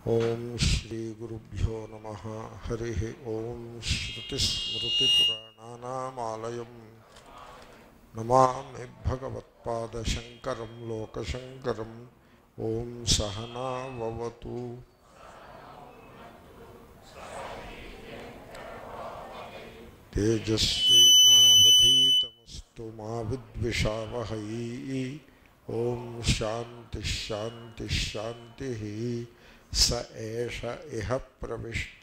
ఓం శ్రీ గురుభ్యో నమ హరి ఓం శ్రుతిస్మృతిపురాణానామాలయం నమామి భగవత్పాదశంకరం లోకశంకరం ఓం సహనావతు తేజస్వి నావధీతమస్తు మా విద్విషావహై ఓం శాంతి శాంతి శాంతి స ఏష ఇహ ప్రవిష్ట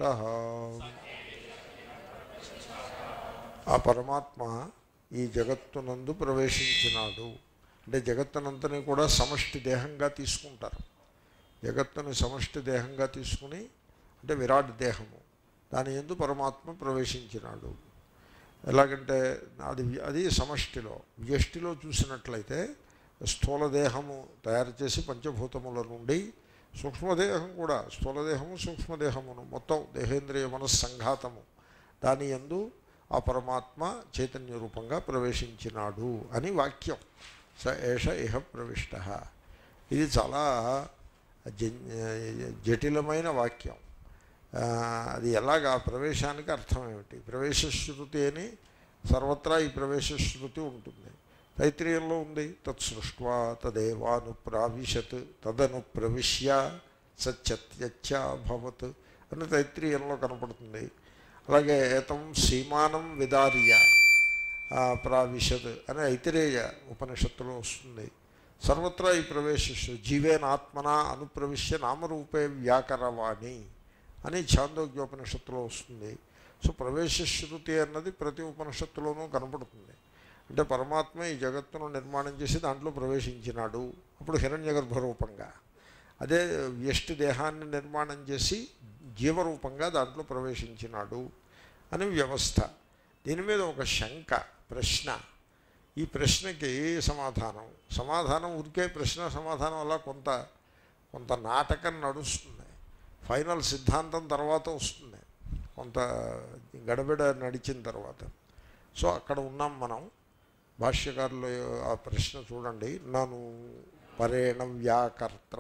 ఆ పరమాత్మ ఈ జగత్తునందు ప్రవేశించినాడు అంటే జగత్తునంతని కూడా సమష్టి దేహంగా తీసుకుంటారు జగత్తుని సమష్టి దేహంగా తీసుకుని అంటే విరాట్ దేహము దాని ఎందు పరమాత్మ ప్రవేశించినాడు ఎలాగంటే అది అది సమష్టిలో వ్యష్టిలో చూసినట్లయితే స్థూల దేహము తయారు చేసి పంచభూతముల నుండి సూక్ష్మదేహం కూడా స్థూలదేహము సూక్ష్మదేహమును మొత్తం దేహేంద్రియ మనస్సంఘాతము దాని ఎందు ఆ పరమాత్మ చైతన్య రూపంగా ప్రవేశించినాడు అని వాక్యం స ఏష ఇహ ప్రవిష్ట ఇది చాలా జ- జటిలమైన వాక్యం ఆ, అది ఎలాగా ప్రవేశానికి అర్థం ఏమిటి ప్రవేశ శృతి అని సర్వత్రా ఈ ప్రవేశ శృతి ఉంటుంది తైత్రీయంలో ఉంది తత్సృష్వా తదేవాను ప్రావిశత్ తదను ప్రవిశ్య సత్యత్యభవత్ అని తైత్రీయంలో కనపడుతుంది అలాగే ఏతం సీమానం విదార్య ఆ, ప్రావిశత్ అని ఐతిరేయ ఉపనిషత్తులో వస్తుంది సర్వత్రా ఈ ప్రవేశ జీవేనాత్మన అనుప్రవిశ్య నామరూపే వ్యాకరవాణి అని ఛాందోగ్యోపనిషత్తులో వస్తుంది సో ప్రవేశ శృతి అన్నది ప్రతి ఉపనిషత్తులోనూ కనపడుతుంది అంటే పరమాత్మ ఈ జగత్తును నిర్మాణం చేసి దాంట్లో ప్రవేశించినాడు అప్పుడు హిరణ్య రూపంగా అదే వ్యష్టి దేహాన్ని నిర్మాణం చేసి జీవరూపంగా దాంట్లో ప్రవేశించినాడు అని వ్యవస్థ దీని మీద ఒక శంక ప్రశ్న ఈ ప్రశ్నకి సమాధానం సమాధానం ఉరికే ప్రశ్న సమాధానం అలా కొంత కొంత నాటకం నడుస్తుంది ఫైనల్ సిద్ధాంతం తర్వాత వస్తుంది కొంత గడబిడ నడిచిన తర్వాత సో అక్కడ ఉన్నాం మనం భాష్యకారులు ఆ ప్రశ్న చూడండి నను పరేణ వ్యాకర్త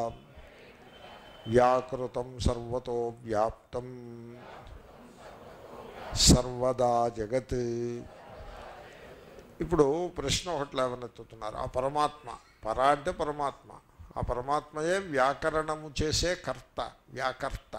వ్యాకృతం సర్వతో వ్యాప్తం సర్వదా జగత్ ఇప్పుడు ప్రశ్న ఒకటి లేవనెత్తుతున్నారు ఆ పరమాత్మ పర అంటే పరమాత్మ ఆ పరమాత్మయే వ్యాకరణము చేసే కర్త వ్యాకర్త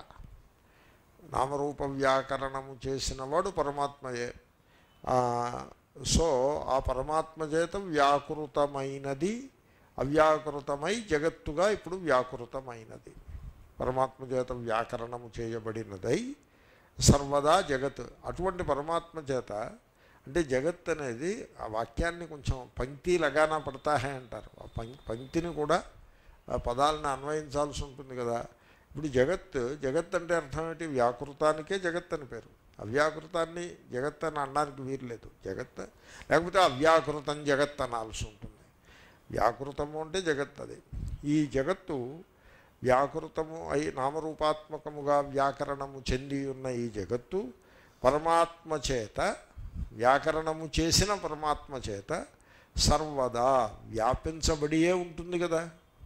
నామరూప వ్యాకరణము చేసినవాడు పరమాత్మయే ఆ, సో ఆ పరమాత్మ చేత వ్యాకృతమైనది అవ్యాకృతమై జగత్తుగా ఇప్పుడు వ్యాకృతమైనది పరమాత్మ చేత వ్యాకరణము చేయబడినదై సర్వదా జగత్ అటువంటి పరమాత్మ చేత అంటే జగత్ అనేది ఆ వాక్యాన్ని కొంచెం పంక్తి లగానా పడతాహే అంటారు ఆ పం- పంక్తిని కూడా ఆ పదాలను అన్వయించాల్సి ఉంటుంది కదా ఇప్పుడు జగత్ జగత్ అంటే అర్థం ఏంటి వ్యాకృతానికే జగత్ అని పేరు అవ్యాకృతాన్ని జగత్ అని అనడానికి వీర్లేదు జగత్ లేకపోతే అవ్యాకృతం జగత్ అనాల్సి ఉంటుంది వ్యాకృతము అంటే జగత్ అది ఈ జగత్తు వ్యాకృతము అయి నామరూపాత్మకముగా వ్యాకరణము చెంది ఉన్న ఈ జగత్తు పరమాత్మ చేత వ్యాకరణము చేసిన పరమాత్మ చేత సర్వదా వ్యాపించబడియే ఉంటుంది కదా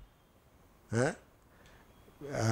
ఆ? ఆ,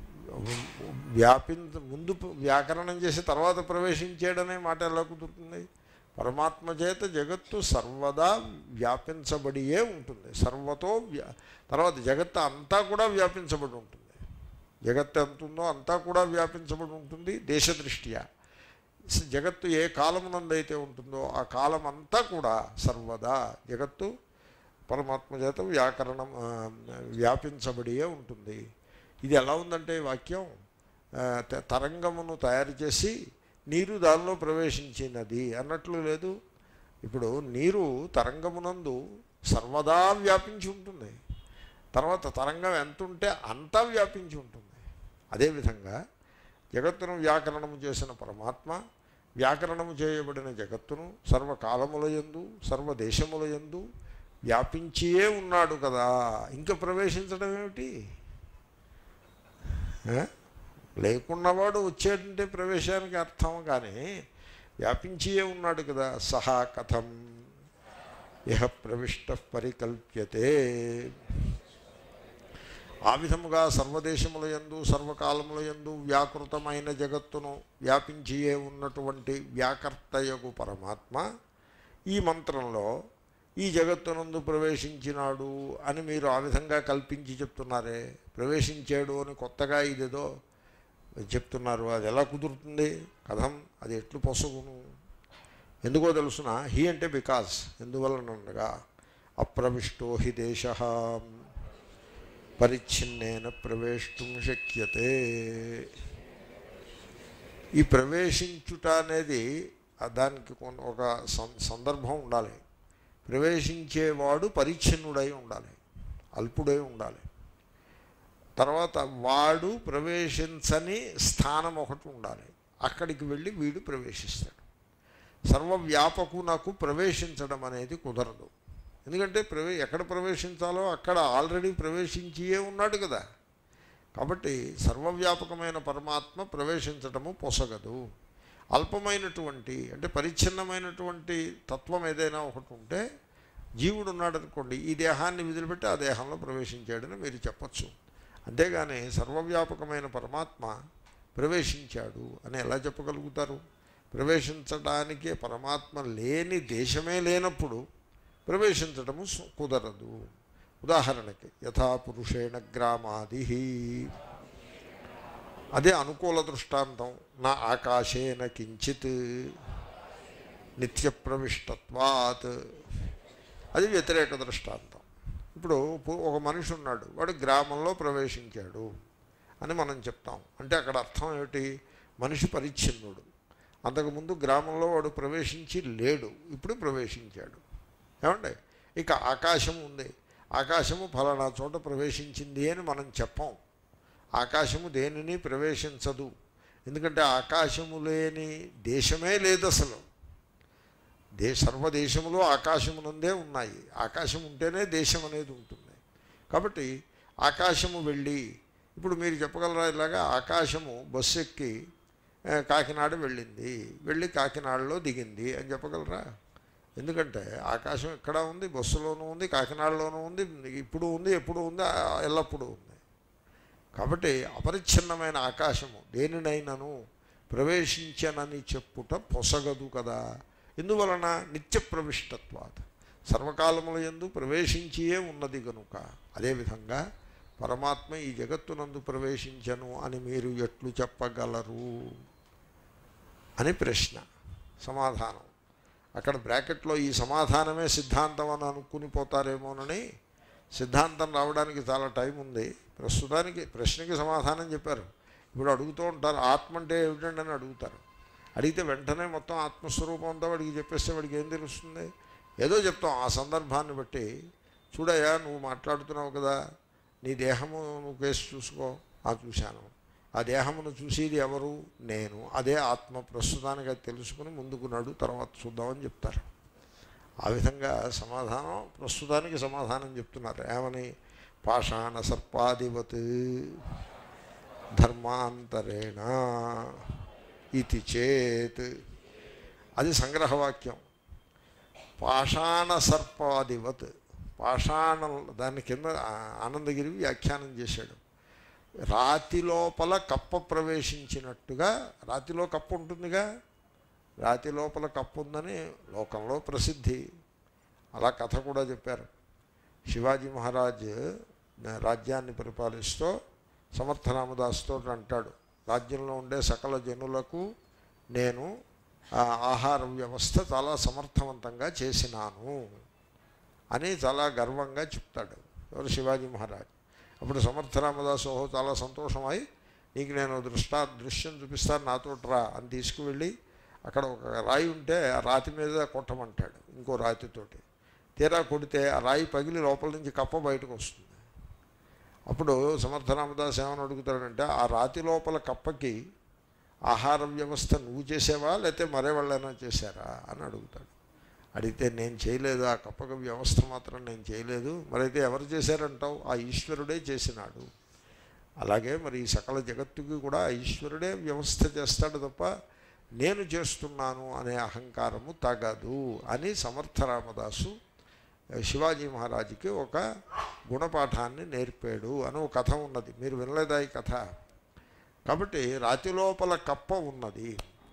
వ్యాపించ ముందు వ్యాకరణం చేసి తర్వాత ప్రవేశించాడనే మాట ఎలా కుదురుతుంది పరమాత్మ చేత జగత్తు సర్వదా వ్యాపించబడియే ఉంటుంది సర్వతో వ్యా తర్వాత జగత్తు అంతా కూడా వ్యాపించబడి ఉంటుంది జగత్తు ఎంత ఉందో అంతా కూడా వ్యాపించబడి ఉంటుంది దేశదృష్ట్యా స- జగత్తు ఏ కాలమునందైతే ఉంటుందో ఆ కాలం అంతా కూడా సర్వదా జగత్తు పరమాత్మ చేత వ్యాకరణం ఆ, వ్యాపించబడియే ఉంటుంది ఇది ఎలా ఉందంటే ఈ వాక్యం ఆ, త- తరంగమును తయారు చేసి నీరు దానిలో ప్రవేశించినది అన్నట్లు లేదు ఇప్పుడు నీరు తరంగమునందు సర్వదా వ్యాపించి ఉంటుంది తర్వాత తరంగం ఎంత ఉంటే అంతా వ్యాపించి ఉంటుంది అదేవిధంగా జగత్తును వ్యాకరణము చేసిన పరమాత్మ వ్యాకరణము చేయబడిన జగత్తును సర్వకాలముల యందు సర్వదేశముల యందు వ్యాపించియే ఉన్నాడు కదా ఇంకా ప్రవేశించడం ఏమిటి ఆ? లేకున్నవాడు వచ్చేటంటే ప్రవేశానికి అర్థం కానీ వ్యాపించియే ఉన్నాడు కదా సహా కథం ఇహ ప్రవిష్ట పరికల్ప్యతే ఆ విధముగా సర్వదేశముల యందు సర్వకాలముల యందు వ్యాకృతమైన జగత్తును వ్యాపించియే ఉన్నటువంటి వ్యాకర్తయగు పరమాత్మ ఈ మంత్రంలో ఈ జగత్తునందు ప్రవేశించినాడు అని మీరు ఆ విధంగా కల్పించి చెప్తున్నారే ప్రవేశించాడు అని కొత్తగా ఇదేదో చెప్తున్నారు అది ఎలా కుదురుతుంది కథం అది ఎట్లు పొసగును ఎందుకో తెలుసిన హీ అంటే బికాస్ ఎందువలనగా అప్రవిష్టో హి దేశ పరిచ్ఛిన్నేన ప్రవేశం శక్యతే ఈ ప్రవేశించుట అనేది ఆ దానికి కొన్ని ఒక సం- సందర్భం ఉండాలి ప్రవేశించేవాడు పరిచ్ఛిన్నుడై ఉండాలి అల్పుడై ఉండాలి తర్వాత వాడు ప్రవేశించని స్థానం ఒకటి ఉండాలి అక్కడికి వెళ్ళి వీడు ప్రవేశిస్తాడు సర్వవ్యాపకునకు ప్రవేశించడం అనేది కుదరదు ఎందుకంటే ప్రవే ఎక్కడ ప్రవేశించాలో అక్కడ ఆల్రెడీ ప్రవేశించియే ఉన్నాడు కదా కాబట్టి సర్వవ్యాపకమైన పరమాత్మ ప్రవేశించటము పొసగదు అల్పమైనటువంటి అంటే పరిచ్ఛిన్నమైనటువంటి తత్వం ఏదైనా ఒకటి ఉంటే జీవుడు ఉన్నాడు అనుకోండి ఈ దేహాన్ని విదిలిపెట్టి ఆ దేహంలో ప్రవేశించాడని మీరు చెప్పచ్చు అంతేగాని సర్వవ్యాపకమైన పరమాత్మ ప్రవేశించాడు అని ఎలా చెప్పగలుగుతారు ప్రవేశించడానికే పరమాత్మ లేని దేశమే లేనప్పుడు ప్రవేశించటము సు- కుదరదు ఉదాహరణకి యథా పురుషేణ గ్రామాది అదే అనుకూల దృష్టాంతం నా ఆకాశేన కించిత్ నిత్యప్రవిష్టత్వాత్ అది వ్యతిరేక దృష్టాంతం ఇప్పుడు పు- ఒక మనిషి ఉన్నాడు వాడు గ్రామంలో ప్రవేశించాడు అని మనం చెప్తాం అంటే అక్కడ అర్థం ఏమిటి మనిషి పరిచ్ఛిన్నుడు అంతకుముందు గ్రామంలో వాడు ప్రవేశించి లేడు ఇప్పుడు ప్రవేశించాడు ఏమండి ఇక ఆకాశం ఉంది ఆకాశము ఫలానా చోట ప్రవేశించింది అని మనం చెప్పం ఆకాశము దేనిని ప్రవేశించదు ఎందుకంటే ఆకాశము లేని దేశమే లేదు అసలు దే సర్వదేశములు ఆకాశమునందే ఉన్నాయి ఆకాశం ఉంటేనే దేశం అనేది ఉంటుంది కాబట్టి ఆకాశము వెళ్ళి ఇప్పుడు మీరు చెప్పగలరా ఇలాగా ఆకాశము బస్సు ఎక్కి ఆ, కాకినాడ వెళ్ళింది వెళ్ళి కాకినాడలో దిగింది అని చెప్పగలరా ఎందుకంటే ఆకాశం ఎక్కడ ఉంది బస్సులోనూ ఉంది కాకినాడలోనూ ఉంది ఇప్పుడు ఉంది ఎప్పుడు ఉంది ఆ, ఎల్లప్పుడూ ఉంది కాబట్టి అపరిచ్ఛిన్నమైన ఆకాశము దేనినైనాను ప్రవేశించనని చెప్పుట పొసగదు కదా ఎందువలన నిత్య ప్రవిష్టత్వాత్ సర్వకాలముల యందు ప్రవేశించియే ఉన్నది గనుక అదేవిధంగా పరమాత్మ ఈ జగత్తునందు ప్రవేశించను అని మీరు ఎట్లు చెప్పగలరు అని ప్రశ్న సమాధానం అక్కడ బ్రాకెట్లో ఈ సమాధానమే సిద్ధాంతం అని అనుకుని పోతారేమోనని సిద్ధాంతం రావడానికి చాలా టైం ఉంది ప్రస్తుతానికి ప్రశ్నకి సమాధానం చెప్పారు ఇప్పుడు అడుగుతూ ఉంటారు ఆత్మ అంటే ఏమిటండి అని అడుగుతారు అడిగితే వెంటనే మొత్తం ఆత్మస్వరూపం అంతా వాడికి చెప్పేస్తే వాడికి ఏం తెలుస్తుంది ఏదో చెప్తాం ఆ సందర్భాన్ని బట్టి చూడయ్యా నువ్వు మాట్లాడుతున్నావు కదా నీ దేహము నువ్వు కేసు చూసుకో ఆ చూశాను ఆ దేహమును చూసేది ఎవరు నేను అదే ఆత్మ ప్రస్తుతానికి అది తెలుసుకుని ముందుకు నడు తర్వాత చూద్దామని చెప్తారు ఆ విధంగా సమాధానం ప్రస్తుతానికి సమాధానం చెప్తున్నారు ఏమని పాషాణ సర్పాదివత్ ధర్మాంతరేణ ఇది చేత్ అది సంగ్రహవాక్యం పాషాణ సర్పాదివత్ పాషాణం దాని కింద ఆ- ఆనందగిరి వ్యాఖ్యానం చేశాడు రాతి లోపల కప్ప ప్రవేశించినట్టుగా రాతిలో కప్ప ఉంటుందిగా రాతి లోపల కప్పు ఉందని లోకంలో ప్రసిద్ధి అలా కథ కూడా చెప్పారు శివాజీ మహారాజ్ రాజ్యాన్ని పరిపాలిస్తూ సమర్థరామదాస్తో అంటాడు రాజ్యంలో ఉండే సకల జనులకు నేను ఆ, ఆహార వ్యవస్థ చాలా సమర్థవంతంగా చేసినాను అని చాలా గర్వంగా చెప్తాడు ఎవరు శివాజీ మహారాజ్ అప్పుడు సమర్థరామదాస్ ఓహో చాలా సంతోషమై నీకు నేను దృష్టా దృశ్యం చూపిస్తాను నాతో రా అని తీసుకువెళ్ళి అక్కడ ఒక రాయి ఉంటే ఆ రాతి మీద కొట్టమంటాడు ఇంకో రాతితోటి తీరా కొడితే ఆ రాయి పగిలి లోపల నుంచి కప్ప బయటకు వస్తుంది అప్పుడు సమర్థరామదాస్ ఏమని అడుగుతాడంటే ఆ రాతి లోపల కప్పకి ఆహార వ్యవస్థ నువ్వు చేసావా లేకపోతే మరే వాళ్ళైనా చేశారా అని అడుగుతాడు అడిగితే నేను చేయలేదు ఆ కప్పక వ్యవస్థ మాత్రం నేను చేయలేదు మరైతే ఎవరు చేశారంటావు ఆ ఈశ్వరుడే చేసినాడు అలాగే మరి ఈ సకల జగత్తుకి కూడా ఆ ఈశ్వరుడే వ్యవస్థ చేస్తాడు తప్ప నేను చేస్తున్నాను అనే అహంకారము తగదు అని సమర్థరామదాసు శివాజీ మహారాజుకి ఒక గుణపాఠాన్ని నేర్పాడు అని ఒక కథ ఉన్నది మీరు వినలేదా ఈ కథ కాబట్టి రాతి లోపల కప్ప ఉన్నది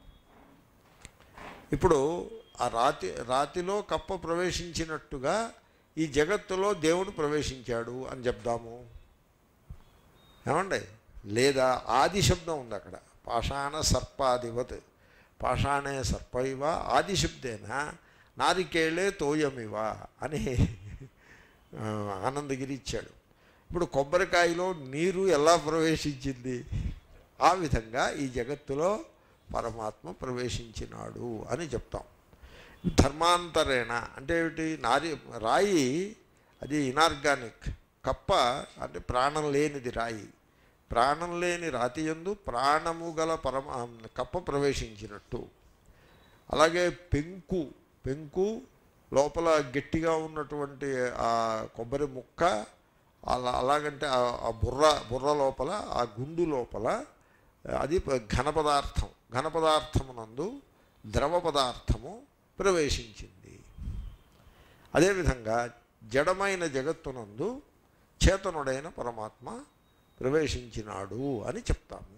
ఇప్పుడు ఆ రాతి రాతిలో కప్ప ప్రవేశించినట్టుగా ఈ జగత్తులో దేవుడు ప్రవేశించాడు అని చెప్దాము ఏమండి లేదా ఆది శబ్దం ఉంది అక్కడ పాషాణ సర్పాదివత్ పాషాణే సర్పైవ ఆది శబ్దేనా నారికేళే తోయమివ అని ఆ, ఆనందగిరి ఇచ్చాడు ఇప్పుడు కొబ్బరికాయలో నీరు ఎలా ప్రవేశించింది ఆ విధంగా ఈ జగత్తులో పరమాత్మ ప్రవేశించినాడు అని చెప్తాం ధర్మాంతరేణ అంటే ఏమిటి నారి రాయి అది ఇనార్గానిక్ కప్ప అంటే ప్రాణం లేనిది రాయి ప్రాణం లేని రాతి యందు ప్రాణము గల పరమ కప్ప ప్రవేశించినట్టు అలాగే పెంకు పెంకు లోపల గట్టిగా ఉన్నటువంటి ఆ కొబ్బరి ముక్క అలా అలాగంటే ఆ- ఆ బుర్ర బుర్ర లోపల ఆ గుండు లోపల అది ప- ఘన పదార్థం ఘన పదార్థమునందు ద్రవ పదార్థము ప్రవేశించింది అదేవిధంగా జడమైన జగత్తునందు చేతనుడైన పరమాత్మ ప్రవేశించినాడు అని చెప్తాము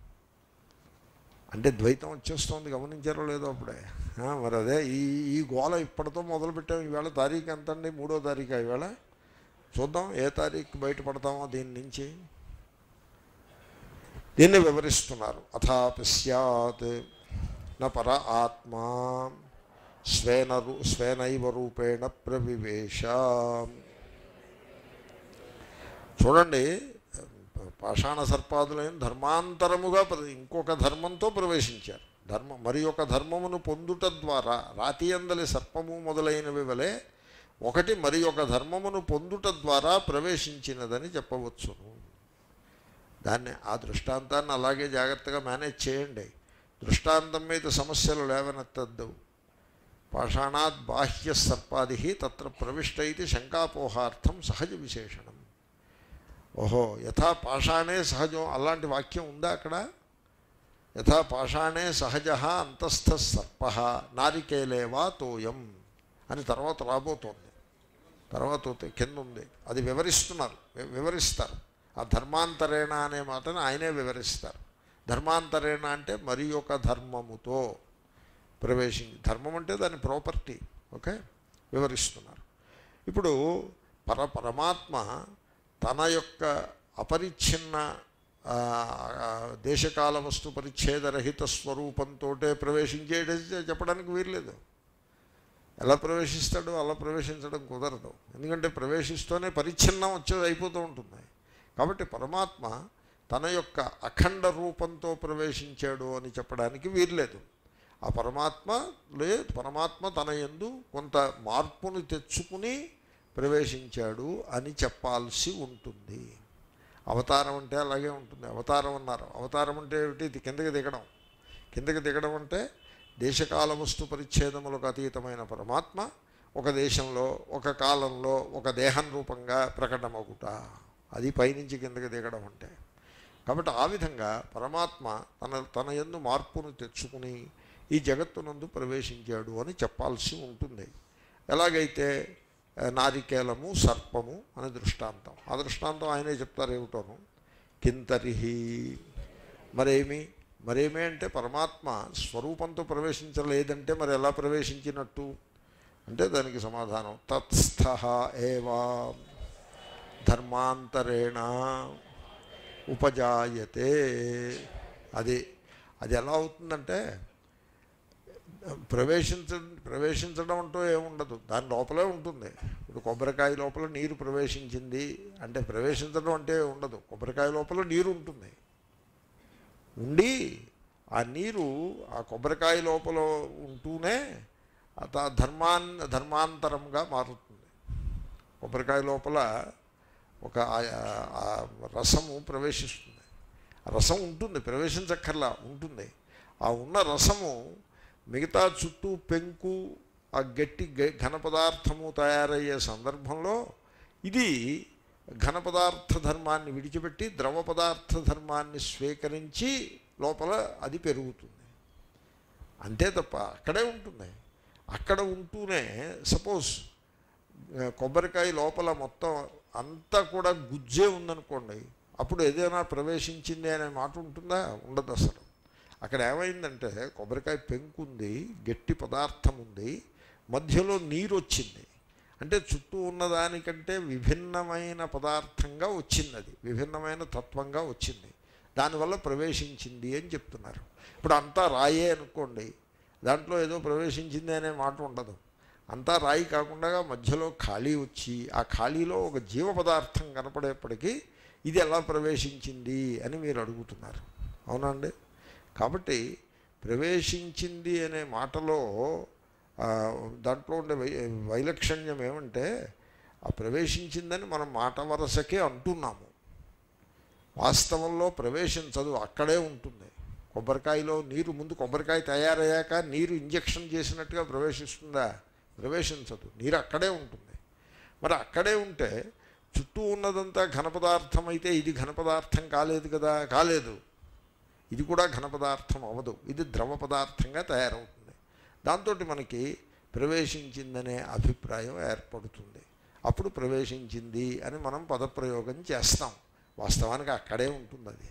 అంటే ద్వైతం వచ్చేస్తోంది గమనించారో లేదో అప్పుడే ఆ, మరి అదే ఈ ఈ గోల ఇప్పటితో మొదలుపెట్టాం ఈవేళ తారీఖు ఎంత అండి మూడో తారీఖు ఈవేళ చూద్దాం ఏ తారీఖు బయటపడతామో దీని నుంచి దీన్ని వివరిస్తున్నారు అథాపి సత్ న పర ఆత్మా స్వేన రూ స్వేనైవ రూపేణ ప్రవివేశ చూడండి పాషాణ సర్పాదులైన ధర్మాంతరముగా ప్ర- ఇంకొక ధర్మంతో ప్రవేశించారు ధర్మ మరి ఒక ధర్మమును పొందుట ద్వారా రాతి అందలి సర్పము మొదలైనవి వలె ఒకటి మరి ఒక ధర్మమును పొందుట ద్వారా ప్రవేశించినదని చెప్పవచ్చును దాన్ని ఆ దృష్టాంతాన్ని అలాగే జాగ్రత్తగా మేనేజ్ చేయండి దృష్టాంతం మీద సమస్యలు లేవనెత్తద్దు పాషాణాత్ బాహ్య సర్పాది తత్ర ప్రవిష్ట ఇది శంకాపోహార్థం సహజ విశేషణం ఓహో యథా పాషాణే సహజం అలాంటి వాక్యం ఉందా అక్కడ యథా పాషాణే సహజ అంతస్థ సర్ప నారికేలేవా తోయం అని తర్వాత రాబోతోంది తర్వాత ఉంది- కింద ఉంది అది వివరిస్తున్నారు వి- వివరిస్తారు ఆ ధర్మాంతరేణ అనే మాటను ఆయనే వివరిస్తారు ధర్మాంతరేణ అంటే మరి ఒక ధర్మముతో ప్రవేశించి ధర్మం అంటే దాని ప్రాపర్టీ ఓకే వివరిస్తున్నారు ఇప్పుడు పర పరమాత్మ తన యొక్క అపరిచ్ఛిన్న ఆ, ఆ, దేశకాల వస్తు పరిచ్ఛేదరహిత స్వరూపంతో ప్రవేశించేది చెప్పడానికి వీర్లేదు ఎలా ప్రవేశిస్తాడో అలా ప్రవేశించడం కుదరదు ఎందుకంటే ప్రవేశిస్తూనే పరిచ్ఛిన్నం వచ్చేది అయిపోతూ ఉంటుంది కాబట్టి పరమాత్మ తన యొక్క అఖండ రూపంతో ప్రవేశించాడు అని చెప్పడానికి వీర్లేదు ఆ పరమాత్మ లేదు పరమాత్మ తన యందు కొంత మార్పును తెచ్చుకుని ప్రవేశించాడు అని చెప్పాల్సి ఉంటుంది అవతారం అంటే అలాగే ఉంటుంది అవతారం అన్నారు అవతారం అంటే ఏమిటి ఇది కిందకి దిగడం కిందకి దిగడం అంటే దేశకాల వస్తు పరిచ్ఛేదములకు అతీతమైన పరమాత్మ ఒక దేశంలో ఒక కాలంలో ఒక దేహం రూపంగా ప్రకటమగుట అది పైనుంచి కిందకి దిగడం అంటే కాబట్టి ఆ విధంగా పరమాత్మ తన తన యందు మార్పును తెచ్చుకుని ఈ జగత్తునందు ప్రవేశించాడు అని చెప్పాల్సి ఉంటుంది ఎలాగైతే ఆ, నారికేలము సర్పము అనే దృష్టాంతం ఆ దృష్టాంతం ఆయనే చెప్తారు ఏమిటోను కింతరిహి మరేమి మరేమి అంటే పరమాత్మ స్వరూపంతో ప్రవేశించలేదంటే మరి ఎలా ప్రవేశించినట్టు అంటే దానికి సమాధానం తత్స్థ ఏవా ధర్మాంతరేణ ఉపజాయతే అది అది ఎలా అవుతుందంటే ప్రవేశించ ప్రవేశించడం అంటూ ఏముండదు దాని లోపలే ఉంటుంది ఇప్పుడు కొబ్బరికాయ లోపల నీరు ప్రవేశించింది అంటే ప్రవేశించడం అంటే ఉండదు కొబ్బరికాయ లోపల నీరు ఉంటుంది ఉండి ఆ నీరు ఆ కొబ్బరికాయ లోపల ఉంటూనే ఆ త- ధర్మాన్ ధర్మాంతరంగా మారుతుంది కొబ్బరికాయ లోపల ఒక ఆ- ఆ రసము ప్రవేశిస్తుంది ఆ రసం ఉంటుంది ప్రవేశించక్కర్లా ఉంటుంది ఆ ఉన్న రసము మిగతా చుట్టూ పెంకు ఆ గట్టి గ- ఘన పదార్థము తయారయ్యే సందర్భంలో ఇది ఘన పదార్థ ధర్మాన్ని విడిచిపెట్టి ద్రవ పదార్థ ధర్మాన్ని స్వీకరించి లోపల అది పెరుగుతుంది అంతే తప్ప అక్కడే ఉంటుంది అక్కడ ఉంటూనే సపోజ్ ఆ, కొబ్బరికాయ లోపల మొత్తం అంతా కూడా గుజ్జే ఉందనుకోండి అప్పుడు ఏదైనా ప్రవేశించింది అనే మాట ఉంటుందా ఉండదు అసలు అక్కడ ఏమైందంటే కొబ్బరికాయ పెంకుంది గట్టి పదార్థం ఉంది మధ్యలో నీరు వచ్చింది అంటే చుట్టూ ఉన్నదానికంటే విభిన్నమైన పదార్థంగా వచ్చింది అది విభిన్నమైన తత్వంగా వచ్చింది దానివల్ల ప్రవేశించింది అని చెప్తున్నారు ఇప్పుడు అంతా రాయే అనుకోండి దాంట్లో ఏదో ప్రవేశించింది అనే మాట ఉండదు అంతా రాయి కాకుండా మధ్యలో ఖాళీ వచ్చి ఆ ఖాళీలో ఒక జీవ పదార్థం కనపడేప్పటికీ ఇది ఎలా ప్రవేశించింది అని మీరు అడుగుతున్నారు అవునండి కాబట్టి ప్రవేశించింది అనే మాటలో ఆ, దాంట్లో ఉండే వై వైలక్షణ్యం ఏమంటే ఆ ప్రవేశించిందని మనం మాట వరసకే అంటున్నాము వాస్తవంలో ప్రవేశించదు అక్కడే ఉంటుంది కొబ్బరికాయలో నీరు ముందు కొబ్బరికాయ తయారయ్యాక నీరు ఇంజెక్షన్ చేసినట్టుగా ప్రవేశిస్తుందా ప్రవేశించదు నీరు అక్కడే ఉంటుంది మరి అక్కడే ఉంటే చుట్టూ ఉన్నదంతా ఘనపదార్థం అయితే ఇది ఘనపదార్థం కాలేదు కదా కాలేదు ఇది కూడా ఘనపదార్థం అవ్వదు ఇది ద్రవ పదార్థంగా తయారవుతుంది దాంతో మనకి ప్రవేశించిందనే అభిప్రాయం ఏర్పడుతుంది అప్పుడు ప్రవేశించింది అని మనం పదప్రయోగం చేస్తాం వాస్తవానికి అక్కడే ఉంటుంది అది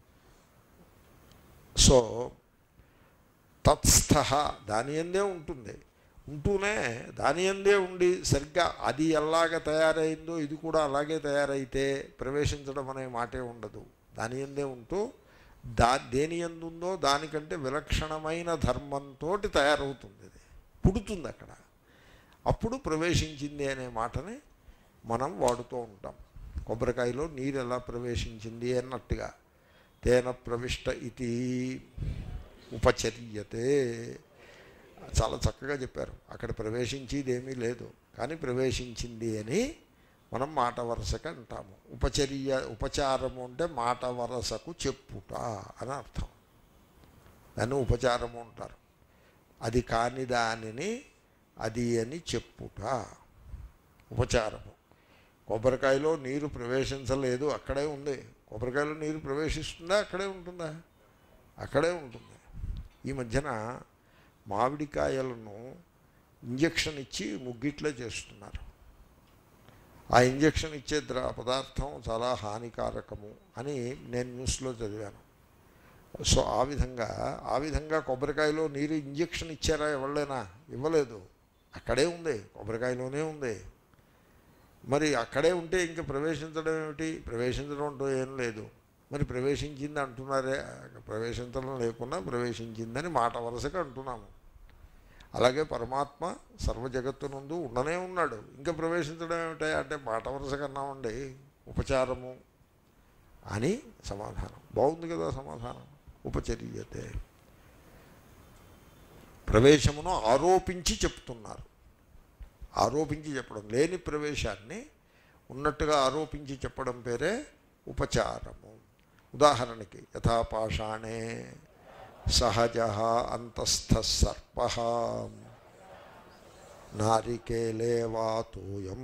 సో తత్స్థ దాని ఎందే ఉంటుంది ఉంటూనే దాని ఎందే ఉండి సరిగ్గా అది ఎలాగ తయారైందో ఇది కూడా అలాగే తయారైతే ప్రవేశించడం అనే మాటే ఉండదు దాని ఎందే ఉంటూ దా దేని ఎందుందో దానికంటే విలక్షణమైన ధర్మంతో తయారవుతుంది ఇది పుడుతుంది అక్కడ అప్పుడు ప్రవేశించింది అనే మాటని మనం వాడుతూ ఉంటాం కొబ్బరికాయలో నీరు ఎలా ప్రవేశించింది అన్నట్టుగా తేన ప్రవిష్ట ఇది ఉపచర్యతే చాలా చక్కగా చెప్పారు అక్కడ ప్రవేశించేది ఏమీ లేదు కానీ ప్రవేశించింది అని మనం మాట వరసకు అంటాము ఉపచర్య ఉపచారము అంటే మాట వరసకు చెప్పుట అని అర్థం దాన్ని ఉపచారము అంటారు అది కాని దానిని అది అని చెప్పుట ఉపచారము కొబ్బరికాయలో నీరు ప్రవేశించలేదు అక్కడే ఉంది కొబ్బరికాయలో నీరు ప్రవేశిస్తుందా అక్కడే ఉంటుందా అక్కడే ఉంటుంది ఈ మధ్యన మామిడికాయలను ఇంజక్షన్ ఇచ్చి ముగ్గిట్లో చేస్తున్నారు ఆ ఇంజక్షన్ ఇచ్చే ద్ర పదార్థం చాలా హానికారకము అని నేను న్యూస్లో చదివాను సో ఆ విధంగా ఆ విధంగా కొబ్బరికాయలో నీరు ఇంజక్షన్ ఇచ్చారా ఎవరైనా ఇవ్వలేదు అక్కడే ఉంది కొబ్బరికాయలోనే ఉంది మరి అక్కడే ఉంటే ఇంకా ప్రవేశించడం ఏమిటి ప్రవేశించడం అంటూ ఏం లేదు మరి ప్రవేశించింది అంటున్నారే ప్రవేశించడం లేకుండా ప్రవేశించిందని మాట వరుసగా అంటున్నాము అలాగే పరమాత్మ సర్వ జగత్తునందు ఉండనే ఉన్నాడు ఇంకా ప్రవేశించడం ఏమిటా అంటే మాట వరుసగా అన్నామండి ఉపచారము అని సమాధానం బాగుంది కదా సమాధానం ఉపచర్యతే ప్రవేశమును ఆరోపించి చెప్తున్నారు ఆరోపించి చెప్పడం లేని ప్రవేశాన్ని ఉన్నట్టుగా ఆరోపించి చెప్పడం పేరే ఉపచారము ఉదాహరణకి యథాపాషాణే సహజ అంతస్థ సర్ప నారికేలే వాతోయం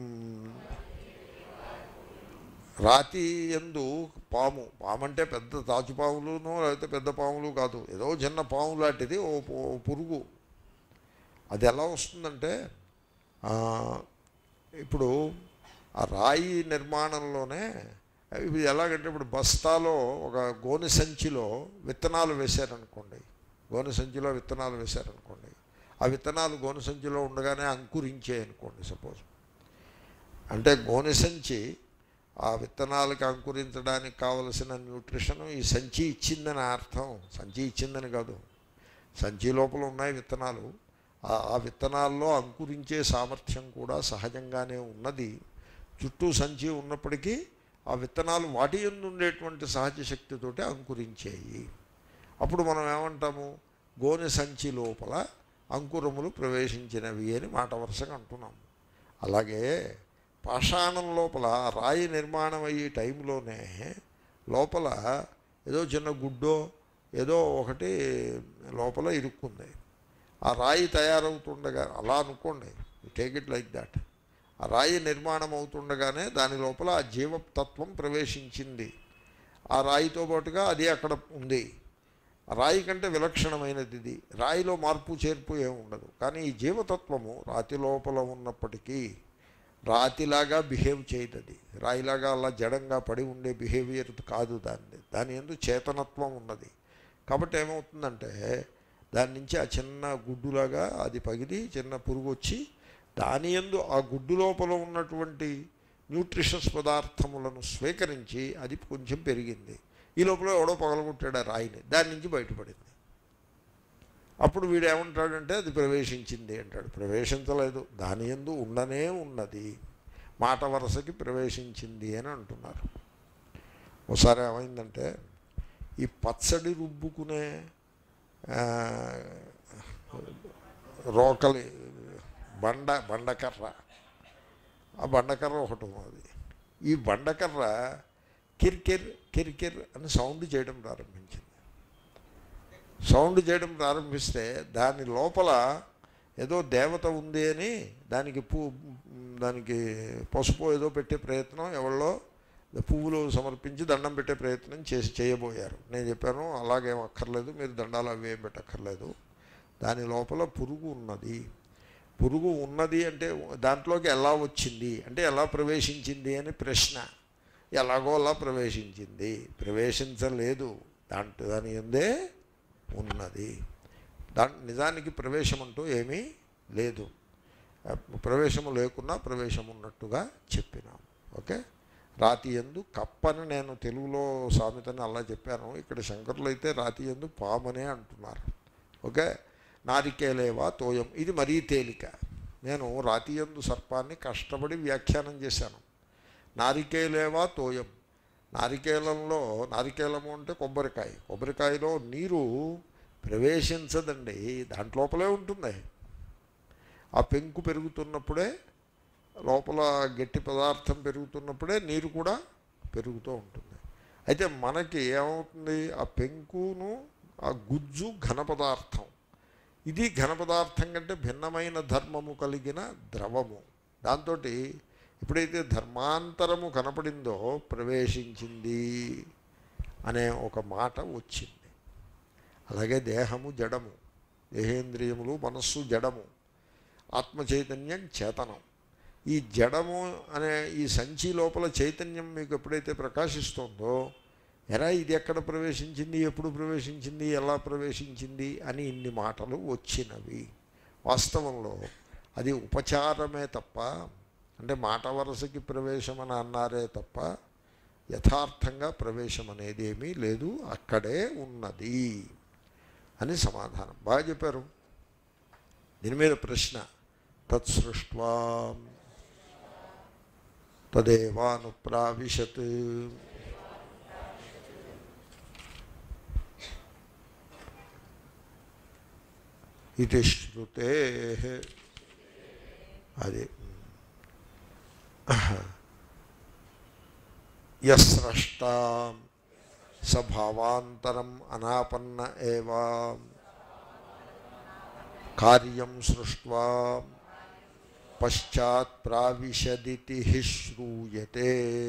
రాతి ఎందు పాము పాము అంటే పెద్ద తాచుపాములును లేకపోతే పెద్ద పాములు కాదు ఏదో చిన్న పాము లాంటిది ఓ ఓ పురుగు అది ఎలా వస్తుందంటే ఆ, ఇప్పుడు ఆ రాయి నిర్మాణంలోనే ఇది ఎలాగంటే ఇప్పుడు బస్తాలో ఒక గోనె సంచిలో విత్తనాలు వేశారనుకోండి గోనె సంచిలో విత్తనాలు వేశారనుకోండి ఆ విత్తనాలు గోనె సంచిలో ఉండగానే అంకురించాయి అనుకోండి సపోజ్ అంటే గోనె సంచి ఆ విత్తనాలకు అంకురించడానికి కావలసిన న్యూట్రిషన్ ఈ సంచి ఇచ్చిందని అర్థం సంచి ఇచ్చిందని కాదు సంచి లోపల ఉన్నాయి విత్తనాలు ఆ ఆ విత్తనాల్లో అంకురించే సామర్థ్యం కూడా సహజంగానే ఉన్నది చుట్టూ సంచి ఉన్నప్పటికీ ఆ విత్తనాలు వాటి ఎందు ఉండేటువంటి సహజ శక్తితోటి అంకురించేయి అప్పుడు మనం ఏమంటాము గోనె సంచి లోపల అంకురములు ప్రవేశించినవి అని మాట వరుసగా అంటున్నాము అలాగే పాషాణం లోపల రాయి నిర్మాణం అయ్యే టైంలోనే లోపల ఏదో చిన్న గుడ్డో ఏదో ఒకటి లోపల ఇరుక్కుంది ఆ రాయి తయారవుతుండగా అలా అనుకోండి టేక్ ఇట్ లైక్ దాట్ ఆ రాయి నిర్మాణం అవుతుండగానే దాని లోపల ఆ జీవతత్వం ప్రవేశించింది ఆ రాయితో పాటుగా అది అక్కడ ఉంది ఆ రాయి కంటే విలక్షణమైనది ఇది రాయిలో మార్పు చేర్పు ఏమి ఉండదు కానీ ఈ జీవతత్వము రాతి లోపల ఉన్నప్పటికీ రాతిలాగా బిహేవ్ చేయదు అది రాయిలాగా అలా జడంగా పడి ఉండే బిహేవియర్ కాదు దాన్ని దాని ఎందు చేతనత్వం ఉన్నది కాబట్టి ఏమవుతుందంటే దాని నుంచి ఆ చిన్న గుడ్డులాగా అది పగిలి చిన్న పురుగు వచ్చి దాని ఎందు ఆ గుడ్డు లోపల ఉన్నటువంటి న్యూట్రిషస్ పదార్థములను స్వీకరించి అది కొంచెం పెరిగింది ఈ లోపల ఎవడో పగలగొట్టాడు ఆ రాయిని దాని నుంచి బయటపడింది అప్పుడు వీడు ఏమంటాడంటే అది ప్రవేశించింది అంటాడు ప్రవేశించలేదు దాని ఎందు ఉండనే ఉన్నది మాట వరసకి ప్రవేశించింది అని అంటున్నారు ఒకసారి ఏమైందంటే ఈ పచ్చడి రుబ్బుకునే ఆ, రోకలి బండ బండకర్ర ఆ బండకర్ర ఒకటి ఉన్నది ఈ బండకర్ర కిర్కిర్ కిర్కిర్ అని సౌండ్ చేయడం ప్రారంభించింది సౌండ్ చేయడం ప్రారంభిస్తే దాని లోపల ఏదో దేవత ఉంది అని దానికి పూ దానికి పసుపు ఏదో పెట్టే ప్రయత్నం ఎవరిలో పువ్వులు సమర్పించి దండం పెట్టే ప్రయత్నం చేసి చేయబోయారు నేను చెప్పాను అలాగేం అక్కర్లేదు మీరు దండాలు అవి ఏం పెట్టక్కర్లేదు దాని లోపల పురుగు ఉన్నది పురుగు ఉన్నది అంటే దాంట్లోకి ఎలా వచ్చింది అంటే ఎలా ప్రవేశించింది అని ప్రశ్న ఎలాగో అలా ప్రవేశించింది ప్రవేశించలేదు దాంట్లో దాని ఎందే ఉన్నది దా నిజానికి ప్రవేశం అంటూ ఏమీ లేదు ప్రవేశము లేకున్నా ప్రవేశం ఉన్నట్టుగా చెప్పినాం ఓకే రాతి ఎందు కప్పని నేను తెలుగులో సామెతని అలా చెప్పాను ఇక్కడ శంకరులు అయితే రాతి ఎందు పామనే అంటున్నారు ఓకే నారికేలేవా తోయం ఇది మరీ తేలిక నేను రాతి ఎందు సర్పాన్ని కష్టపడి వ్యాఖ్యానం చేశాను నారికేలేవా తోయం నారికేలంలో నారికేలము అంటే కొబ్బరికాయ కొబ్బరికాయలో నీరు ప్రవేశించదండి దాంట్లోపలే ఉంటుంది ఆ పెంకు పెరుగుతున్నప్పుడే లోపల గట్టి పదార్థం పెరుగుతున్నప్పుడే నీరు కూడా పెరుగుతూ ఉంటుంది అయితే మనకి ఏమవుతుంది ఆ పెంకును ఆ గుజ్జు ఘన పదార్థం ఇది ఘన పదార్థం కంటే భిన్నమైన ధర్మము కలిగిన ద్రవము దాంతో ఎప్పుడైతే ధర్మాంతరము కనపడిందో ప్రవేశించింది అనే ఒక మాట వచ్చింది అలాగే దేహము జడము దేహేంద్రియములు మనస్సు జడము ఆత్మ చైతన్యం చేతనం ఈ జడము అనే ఈ సంచి లోపల చైతన్యం మీకు ఎప్పుడైతే ప్రకాశిస్తుందో ఎరా ఇది ఎక్కడ ప్రవేశించింది ఎప్పుడు ప్రవేశించింది ఎలా ప్రవేశించింది అని ఇన్ని మాటలు వచ్చినవి వాస్తవంలో అది ఉపచారమే తప్ప అంటే మాట వరసకి ప్రవేశం అని అన్నారే తప్ప యథార్థంగా ప్రవేశం అనేది ఏమీ లేదు అక్కడే ఉన్నది అని సమాధానం బాగా చెప్పారు దీని మీద ప్రశ్న తత్సృష్వా తదేవానుప్రావిశత్ ఇది శృతే అది యస్రష్ట సభావాంతరం అనాపన్న ఏవా కార్యం సృష్వా పశ్చాత్ ప్రావిశదితి శ్రూయతే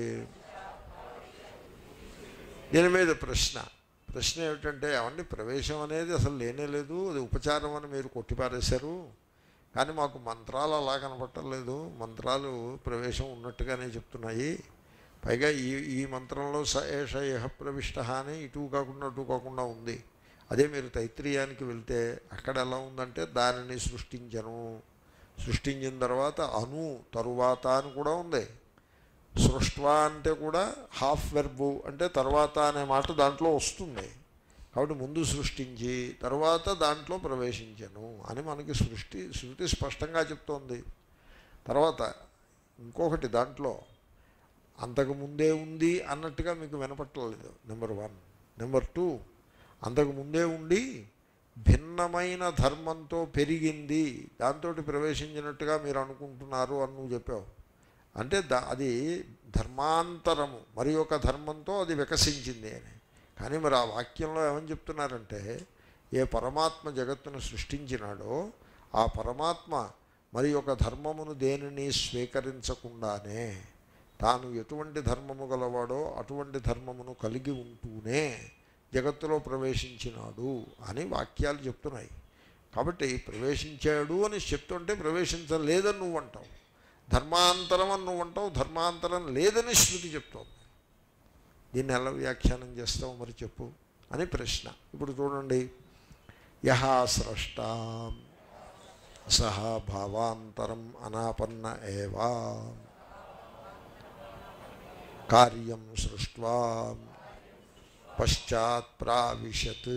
దీని మీద ప్రశ్న ప్రశ్న ఏమిటంటే ఏమండి ప్రవేశం అనేది అసలు లేనే లేదు అది ఉపచారం అని మీరు కొట్టిపారేశారు కానీ మాకు మంత్రాలు అలా కనపట్టలేదు మంత్రాలు ప్రవేశం ఉన్నట్టుగానే చెప్తున్నాయి పైగా ఈ ఈ మంత్రంలో స ఏష ఇహ ప్రవిష్ట అని ఇటు కాకుండా అటు కాకుండా ఉంది అదే మీరు తైత్రీయానికి వెళ్తే అక్కడ ఎలా ఉందంటే దానిని సృష్టించను సృష్టించిన తర్వాత అను తరువాత అని కూడా ఉంది సృష్వా అంటే కూడా హాఫ్ వెర్బు అంటే తర్వాత అనే మాట దాంట్లో వస్తుంది కాబట్టి ముందు సృష్టించి తర్వాత దాంట్లో ప్రవేశించను అని మనకి సృష్టి శృతి స్పష్టంగా చెప్తోంది తర్వాత ఇంకొకటి దాంట్లో అంతకు ముందే ఉంది అన్నట్టుగా మీకు వినపట్టలేదు నెంబర్ వన్ నెంబర్ టూ అంతకు ముందే ఉండి భిన్నమైన ధర్మంతో పెరిగింది దాంతో ప్రవేశించినట్టుగా మీరు అనుకుంటున్నారు అని నువ్వు చెప్పావు అంటే దా అది ధర్మాంతరము మరి ఒక ధర్మంతో అది వికసించింది అని కానీ మరి ఆ వాక్యంలో ఏమని చెప్తున్నారంటే ఏ పరమాత్మ జగత్తును సృష్టించినాడో ఆ పరమాత్మ మరి ఒక ధర్మమును దేనిని స్వీకరించకుండానే తాను ఎటువంటి ధర్మము గలవాడో అటువంటి ధర్మమును కలిగి ఉంటూనే జగత్తులో ప్రవేశించినాడు అని వాక్యాలు చెప్తున్నాయి కాబట్టి ప్రవేశించాడు అని చెప్తుంటే ప్రవేశించలేదని నువ్వు అంటావు ధర్మాంతరం అని నువ్వు అంటావు ధర్మాంతరం లేదని శృతి చెప్తోంది దీన్ని ఎలా వ్యాఖ్యానం చేస్తావు మరి చెప్పు అని ప్రశ్న ఇప్పుడు చూడండి యహ స్రష్ట సహ భావాంతరం అనాపన్న ఏవా కార్యం సృష్ట్వా పశ్చాత్ ప్రావిశత్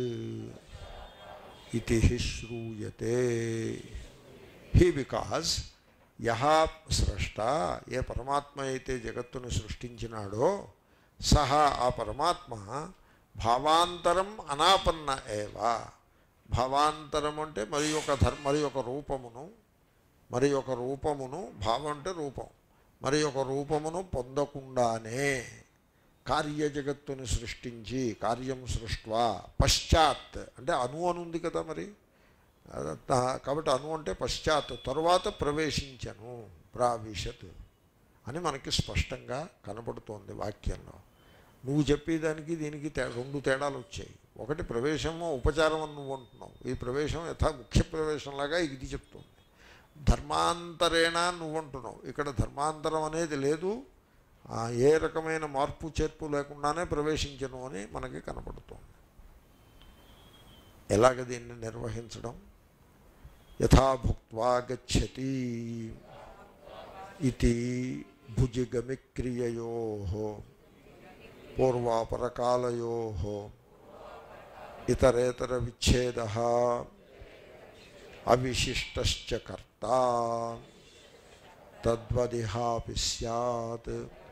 ఇది శ్రూయతే హీ బికాజ్ యహ స్రష్ట ఏ పరమాత్మ అయితే జగత్తును సృష్టించినాడో సహా ఆ పరమాత్మ భావాంతరం అనాపన్న ఏవా భావాంతరం అంటే మరి ఒక ధర్మ మరి ఒక రూపమును మరి ఒక రూపమును భావం అంటే రూపం మరి ఒక రూపమును పొందకుండానే కార్యజగత్తుని సృష్టించి కార్యం సృష్ట్వా పశ్చాత్ అంటే అను అని ఉంది కదా మరి అదంతా కాబట్టి అను అంటే పశ్చాత్ తరువాత ప్రవేశించను ప్రావిశత్ అని మనకి స్పష్టంగా కనపడుతోంది వాక్యంలో నువ్వు చెప్పేదానికి దీనికి తే రెండు తేడాలు వచ్చాయి ఒకటి ప్రవేశము ఉపచారం అని నువ్వు అంటున్నావు ఈ ప్రవేశం యథా ముఖ్య ప్రవేశంలాగా ఇది చెప్తుంది ధర్మాంతరేణ నువ్వు అంటున్నావు ఇక్కడ ధర్మాంతరం అనేది లేదు ఆ, ఏ రకమైన మార్పు చేర్పు లేకుండానే ప్రవేశించను అని మనకి కనపడుతోంది ఎలాగ దీన్ని నిర్వహించడం యథా భుక్వా గచ్చతి ఇది భుజిగమిక్రియయో పూర్వాపరకాలయో ఇతరేతర విచ్ఛేద అవిశిష్టశ్చ కర్త తద్వదిహాపి సత్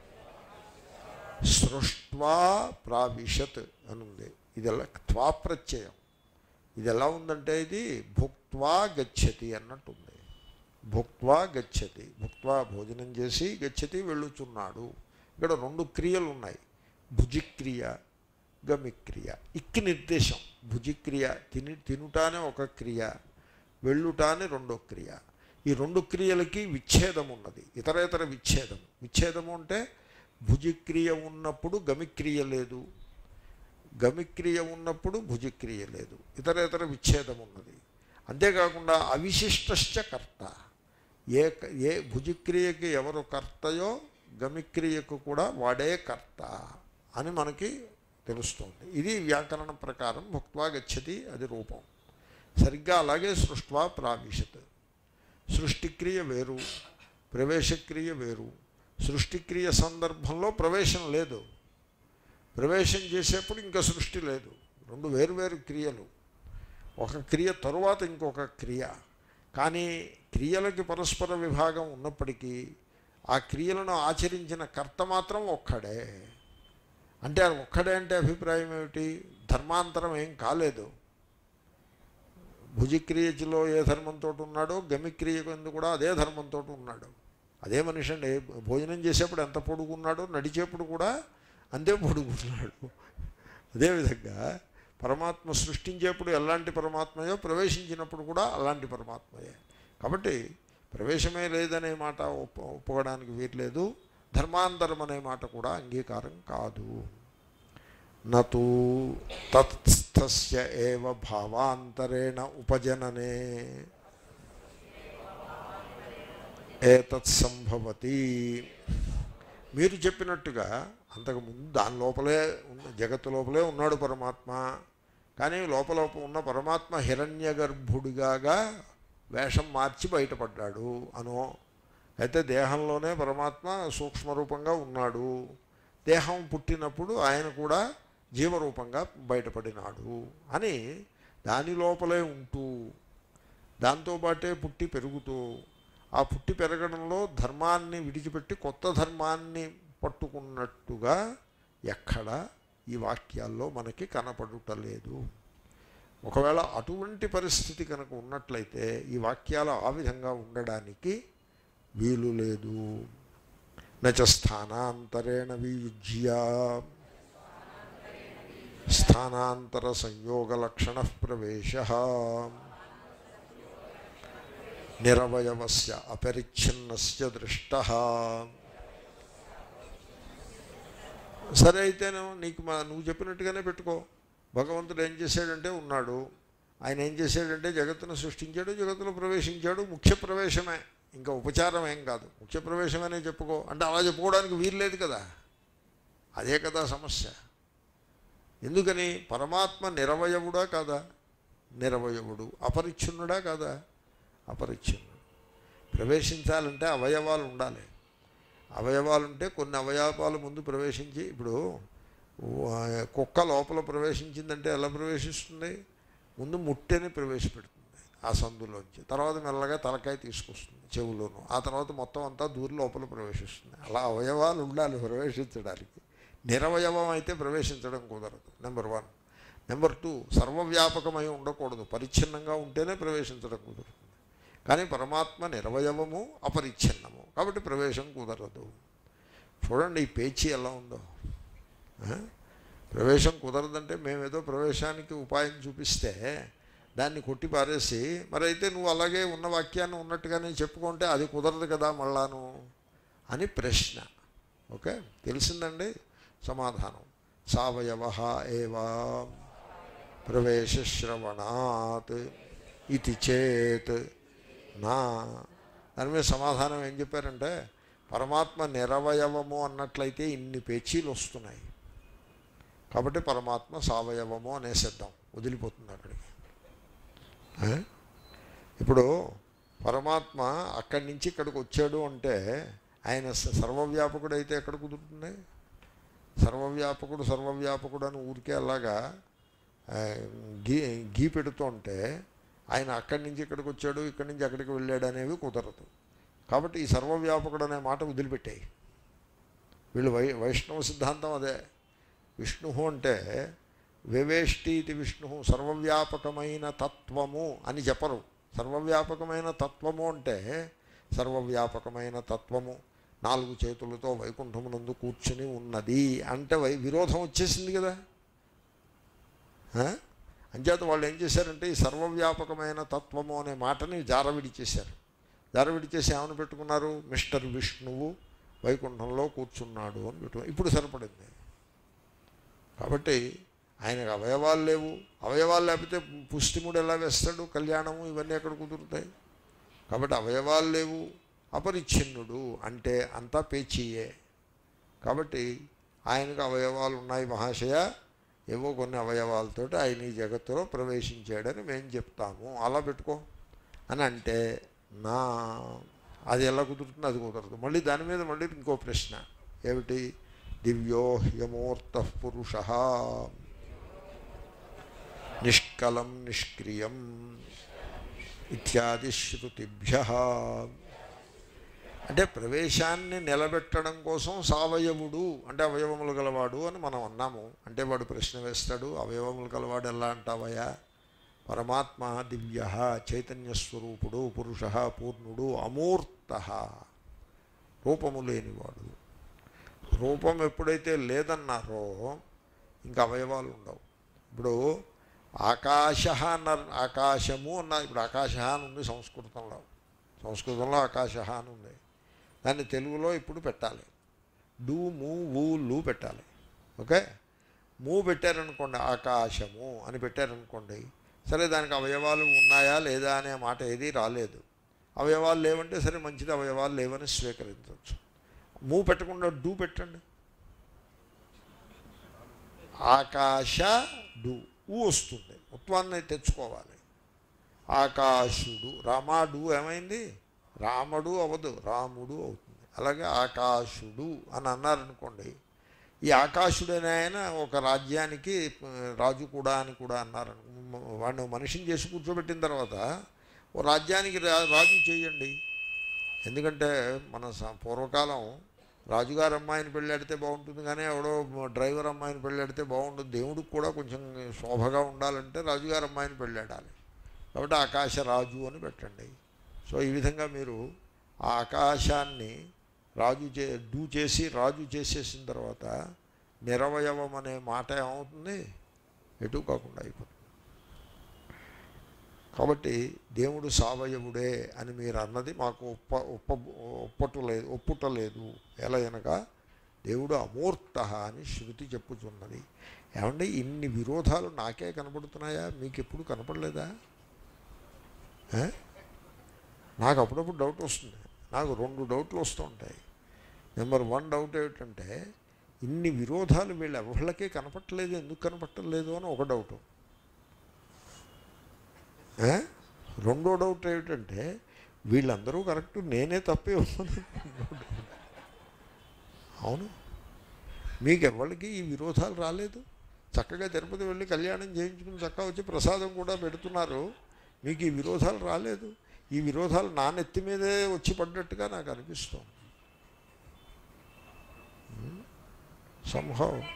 సృష్ట్వా ప్రావిశత్ అని ఉంది ఇది ఎలా త్వా ప్రత్యయం ఇది ఎలా ఉందంటే ఇది భుక్త్వా గచ్చతి అన్నట్టుంది భుక్త్వా గచ్చతి భుక్త్వా భోజనం చేసి గచ్చతి వెళ్ళుచున్నాడు ఇక్కడ రెండు క్రియలు ఉన్నాయి భుజిక్రియ గమిక్రియ ఇక్కి నిర్దేశం భుజిక్రియ తిని తినుటానే ఒక క్రియ వెళ్ళుటానే రెండో క్రియ ఈ రెండు క్రియలకి విచ్ఛేదం ఉన్నది ఇతరేతర విచ్ఛేదం విచ్ఛేదము అంటే భుజిక్రియ ఉన్నప్పుడు గమిక్రియ లేదు గమిక్రియ ఉన్నప్పుడు భుజిక్రియ లేదు ఇతరేతర విచ్ఛేదం ఉన్నది అంతేకాకుండా అవిశిష్టశ్చ కర్త ఏ ఏ భుజిక్రియకి ఎవరు కర్తయో గమిక్రియకు కూడా వాడే కర్త అని మనకి తెలుస్తుంది ఇది వ్యాకరణ ప్రకారం భుక్వా గచ్చతి అది రూపం సరిగ్గా అలాగే సృష్ట్వా ప్రావిశత్ సృష్టిక్రియ వేరు ప్రవేశక్రియ వేరు సృష్టిక్రియ సందర్భంలో ప్రవేశం లేదు ప్రవేశం చేసేప్పుడు ఇంకా సృష్టి లేదు రెండు వేరువేరు క్రియలు ఒక క్రియ తరువాత ఇంకొక క్రియ కానీ క్రియలకి పరస్పర విభాగం ఉన్నప్పటికీ ఆ క్రియలను ఆచరించిన కర్త మాత్రం ఒక్కడే అంటే అది ఒక్కడే అంటే అభిప్రాయం ఏమిటి ధర్మాంతరం ఏం కాలేదు భుజిక్రియలో ఏ ధర్మంతో ఉన్నాడో గమిక్రియ కింద కూడా అదే ధర్మంతో ఉన్నాడు అదే మనిషి అండి భోజనం చేసేప్పుడు ఎంత పొడుగున్నాడో నడిచేప్పుడు కూడా అంతే పొడుగున్నాడు అదేవిధంగా పరమాత్మ సృష్టించేప్పుడు ఎలాంటి పరమాత్మయో ప్రవేశించినప్పుడు కూడా అలాంటి పరమాత్మయే కాబట్టి ప్రవేశమే లేదనే మాట ఒప్ప ఒప్పుకోవడానికి వీర్లేదు ధర్మాంతరం అనే మాట కూడా అంగీకారం కాదు నతు తత్స్థస్య ఏవ భావాంతరేణ ఉపజననే ఏతత్ సంభవతి మీరు చెప్పినట్టుగా అంతకుముందు దాని లోపలే ఉన్న జగత్తు లోపలే ఉన్నాడు పరమాత్మ కానీ లోపల ఉన్న పరమాత్మ హిరణ్య గర్భుడిగా వేషం మార్చి బయటపడ్డాడు అనో అయితే దేహంలోనే పరమాత్మ సూక్ష్మరూపంగా ఉన్నాడు దేహం పుట్టినప్పుడు ఆయన కూడా జీవరూపంగా బయటపడినాడు అని దాని లోపలే ఉంటూ దాంతోపాటే పుట్టి పెరుగుతూ ఆ పుట్టి పెరగడంలో ధర్మాన్ని విడిచిపెట్టి కొత్త ధర్మాన్ని పట్టుకున్నట్టుగా ఎక్కడ ఈ వాక్యాల్లో మనకి కనపడుటలేదు ఒకవేళ అటువంటి పరిస్థితి కనుక ఉన్నట్లయితే ఈ వాక్యాలు ఆ విధంగా ఉండడానికి వీలు లేదు నచ స్థానాంతరేణ వియుజ్య స్థానాంతర సంయోగ లక్షణ ప్రవేశ నిరవయవస్య అపరిచ్ఛిన్నస్య దృష్ట సరే అయితేనే నీకు మా నువ్వు చెప్పినట్టుగానే పెట్టుకో భగవంతుడు ఏం చేశాడంటే ఉన్నాడు ఆయన ఏం చేశాడంటే జగత్తును సృష్టించాడు జగత్తులో ప్రవేశించాడు ముఖ్య ప్రవేశమే ఇంకా ఉపచారం ఏం కాదు ముఖ్య ప్రవేశమనే చెప్పుకో అంటే అలా చెప్పుకోవడానికి వీలు లేదు కదా అదే కదా సమస్య ఎందుకని పరమాత్మ నిరవయవుడా కాదా నిరవయవుడు అపరిచ్ఛిన్నుడా కాదా అపరిచ్ఛిన్నుడు ప్రవేశించాలంటే అవయవాలు ఉండాలి అవయవాలు ఉంటే కొన్ని అవయవాలు ముందు ప్రవేశించి ఇప్పుడు ఆ, కుక్క లోపల ప్రవేశించిందంటే ఎలా ప్రవేశిస్తుంది ముందు ముట్టెని ప్రవేశపెడుతుంది ఆ సందులోంచి తర్వాత మెల్లగా తలకాయ తీసుకొస్తుంది చెవులోను ఆ తర్వాత మొత్తం అంతా దూరి లోపల ప్రవేశిస్తుంది అలా అవయవాలు ఉండాలి ప్రవేశించడానికి నిరవయవం అయితే ప్రవేశించడం కుదరదు నెంబర్ వన్ నెంబర్ టూ సర్వవ్యాపకమై ఉండకూడదు పరిచ్ఛిన్నంగా ఉంటేనే ప్రవేశించడం కుదురుతుంది కానీ పరమాత్మ నిరవయవము అపరిచ్ఛిన్నము కాబట్టి ప్రవేశం కుదరదు చూడండి ఈ పేచీ ఎలా ఉందో ఆ? ప్రవేశం కుదరదంటే మేమేదో ప్రవేశానికి ఉపాయం చూపిస్తే దాన్ని కొట్టి పారేసి మరి అయితే నువ్వు అలాగే ఉన్న వాక్యాన్ని ఉన్నట్టుగానే చెప్పుకుంటే అది కుదరదు కదా మళ్ళాను అని ప్రశ్న ఓకే తెలిసిందండి సమాధానం సవయవ ఏవా ప్రవేశశ్రవణాత్ ఇది చేత్ నా దాని మీద సమాధానం ఏం చెప్పారంటే పరమాత్మ నిరవయవము అన్నట్లయితే ఇన్ని పేచీలు వస్తున్నాయి కాబట్టి పరమాత్మ సవయవము అనేసిద్దాం వదిలిపోతుంది అక్కడికి ఆ? ఇప్పుడు పరమాత్మ అక్కడి నుంచి ఇక్కడికి వచ్చాడు అంటే ఆయన స- సర్వవ్యాపకుడు అయితే ఎక్కడ కుదురుతుంది సర్వవ్యాపకుడు సర్వవ్యాపకుడు అని ఊరికే అలాగా ఆ, గీ గీ పెడుతుంటే ఆయన అక్కడి నుంచి ఇక్కడికి వచ్చాడు ఇక్కడి నుంచి అక్కడికి వెళ్ళాడు అనేవి కుదరదు కాబట్టి ఈ సర్వవ్యాపకుడు అనే మాట వదిలిపెట్టాయి వీళ్ళు వై వైష్ణవ సిద్ధాంతం అదే విష్ణు అంటే వివేష్టీతి విష్ణు సర్వవ్యాపకమైన తత్వము అని చెప్పరు సర్వవ్యాపకమైన తత్వము అంటే సర్వవ్యాపకమైన తత్వము నాలుగు చేతులతో వైకుంఠమునందు కూర్చుని ఉన్నది అంటే వై విరోధం వచ్చేసింది కదా ఆ? అంచేత వాళ్ళు ఏం చేశారంటే ఈ సర్వవ్యాపకమైన తత్వము అనే మాటని జారవిడి చేశారు జారవిడి చేసి ఏమని పెట్టుకున్నారు మిస్టర్ విష్ణువు వైకుంఠంలో కూర్చున్నాడు అని పెట్టు ఇప్పుడు సరిపడింది కాబట్టి ఆయనకు అవయవాలు లేవు అవయవాలు లేకపోతే పుష్టిముడు ఎలా వేస్తాడు కళ్యాణము ఇవన్నీ ఎక్కడ కుదురుతాయి కాబట్టి అవయవాలు లేవు అపరిచ్ఛిన్నుడు అంటే అంతా పేచీయే కాబట్టి ఆయనకు అవయవాలు ఉన్నాయి మహాశయ ఏవో కొన్ని అవయవాలతోటి ఆయన ఈ జగత్తులో ప్రవేశించాడని మేము చెప్తాము అలా పెట్టుకో అని అంటే నా అది ఎలా కుదురుతుంది అది కుదరదు మళ్ళీ దాని మీద మళ్ళీ ఇంకో ప్రశ్న ఏమిటి దివ్యో హ్యమూర్త పురుష నిష్కలం నిష్క్రియం ఇత్యాది శృతిభ్య అంటే ప్రవేశాన్ని నిలబెట్టడం కోసం సావయవుడు అంటే అవయవములు గలవాడు అని మనం అన్నాము అంటే వాడు ప్రశ్న వేస్తాడు అవయవములు గలవాడు ఎలా అంటావయ్యా పరమాత్మ దివ్య చైతన్యస్వరూపుడు పురుష పూర్ణుడు అమూర్త రూపము లేనివాడు రూపం ఎప్పుడైతే లేదన్నారో ఇంకా అవయవాలు ఉండవు ఇప్పుడు ఆకాశ అన్నారు ఆకాశము అన్నారు ఇప్పుడు ఆకాశ అని ఉంది సంస్కృతంలో సంస్కృతంలో ఆకాశ అని ఉంది దాన్ని తెలుగులో ఇప్పుడు పెట్టాలి డు మూ ఊ లు పెట్టాలి ఓకే మూ పెట్టారనుకోండి ఆకాశము అని పెట్టారనుకోండి సరే దానికి అవయవాలు ఉన్నాయా లేదా అనే మాట ఏదీ రాలేదు అవయవాలు లేవంటే సరే మంచిది అవయవాలు లేవని స్వీకరించవచ్చు మూ పెట్టకుండా డూ పెట్టండి ఆకాశ డు ఊ వస్తుంది ఉత్వాన్ని తెచ్చుకోవాలి ఆకాశుడు రామాడు ఏమైంది రాముడు అవదు రాముడు అవుతుంది అలాగే ఆకాశుడు అని అన్నారనుకోండి ఈ ఆకాశుడనే ఆయన ఒక రాజ్యానికి ఆ, రాజు కూడా అని కూడా అన్నారు వాడిని మనిషిని చేసి కూర్చోబెట్టిన తర్వాత ఓ రాజ్యానికి రా- రాజు చేయండి ఎందుకంటే మన స- పూర్వకాలం రాజుగారు అమ్మాయిని పెళ్ళాడితే బాగుంటుంది కానీ ఎవడో డ్రైవర్ అమ్మాయిని పెళ్ళాడితే బాగుంటుంది దేవుడికి కూడా కొంచెం శోభగా ఉండాలంటే రాజుగారు అమ్మాయిని పెళ్ళాడాలి కాబట్టి ఆకాశ రాజు అని పెట్టండి సో ఈ విధంగా మీరు ఆ ఆకాశాన్ని రాజు చే డూ చేసి రాజు చేసేసిన తర్వాత నిరవయవం అనే మాట ఏమవుతుంది ఎటు కాకుండా అయిపోతుంది కాబట్టి దేవుడు సావయవుడే అని మీరు అన్నది మాకు ఒప్ప ఒప్ప ఒప్పటలేదు ఒప్పుటలేదు ఎలా అనగా దేవుడు అమూర్త అని శృతి చెప్పుతున్నది ఏమండి ఇన్ని విరోధాలు నాకే కనపడుతున్నాయా మీకు ఎప్పుడు కనపడలేదా ఏ? నాకు అప్పుడప్పుడు డౌట్ వస్తుంది నాకు రెండు డౌట్లు వస్తూ ఉంటాయి నెంబర్ వన్ డౌట్ ఏమిటంటే ఇన్ని విరోధాలు వీళ్ళు ఎవళ్ళకే కనపట్టలేదు ఎందుకు కనపట్టలేదు అని ఒక డౌటు ఏ? రెండో డౌట్ ఏమిటంటే వీళ్ళందరూ కరెక్ట్ నేనే తప్పే ఉన్నాను అవును మీకు ఎవరికి ఈ విరోధాలు రాలేదు చక్కగా తిరుపతి వెళ్ళి కళ్యాణం చేయించుకుని చక్కగా వచ్చి ప్రసాదం కూడా పెడుతున్నారు మీకు ఈ విరోధాలు రాలేదు ఈ విరోధాలు నా నెత్తి మీదే వచ్చి పడ్డట్టుగా నాకు అనిపిస్తుంది సంభవం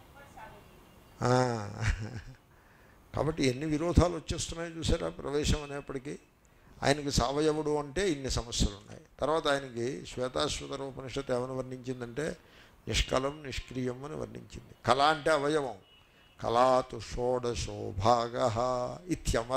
కాబట్టి ఎన్ని విరోధాలు వచ్చేస్తున్నాయి చూసారా ప్రవేశం అనేప్పటికీ ఆయనకి సావయవుడు అంటే ఇన్ని సమస్యలు ఉన్నాయి తర్వాత ఆయనకి శ్వేతాశ్వతర ఉపనిషత్తు ఏమని వర్ణించిందంటే నిష్కలం నిష్క్రియం అని వర్ణించింది కళ అంటే అవయవం కళాతు షోడశో భాగ ఇత్యమర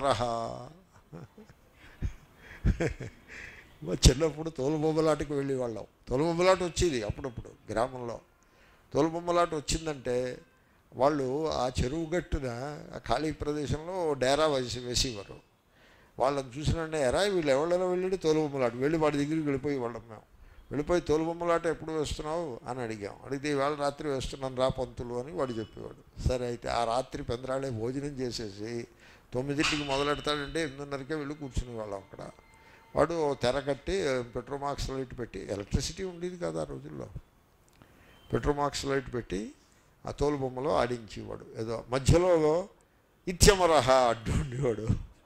మా చిన్నప్పుడు తోలుబొమ్మలాటకి వెళ్ళేవాళ్ళం తోలుబొమ్మలాట వచ్చేది అప్పుడప్పుడు గ్రామంలో తోలుబొమ్మలాట వచ్చిందంటే వాళ్ళు ఆ చెరువు గట్టున ఆ ఖాళీ ప్రదేశంలో డేరా వేసి వేసేవారు వాళ్ళని చూసినంటే ఎరా వీళ్ళు ఎవరైనా వెళ్ళి తోలుబొమ్మలాట వెళ్ళి వాడి దగ్గరికి వెళ్ళిపోయి వాళ్ళం మేము వెళ్ళిపోయి తోలుబొమ్మలాట ఎప్పుడు వేస్తున్నావు అని అడిగాం అడిగితే ఇవాళ రాత్రి వేస్తున్నాను రా పంతులు అని వాడు చెప్పేవాడు సరే అయితే ఆ రాత్రి పెందరాళే భోజనం చేసేసి తొమ్మిదింటికి మొదలెడతాడంటే ఎనిమిదిన్నరకే వెళ్ళి కూర్చునే వాళ్ళం అక్కడ వాడు తెర కట్టి పెట్రోమాక్స్ లైట్ పెట్టి ఎలక్ట్రిసిటీ ఉండేది కదా ఆ రోజుల్లో పెట్రోమాక్స్ లైట్ పెట్టి ఆ తోలు బొమ్మలో ఆడించేవాడు ఏదో మధ్యలో ఇత్యమరహ అడ్డు ఉండేవాడు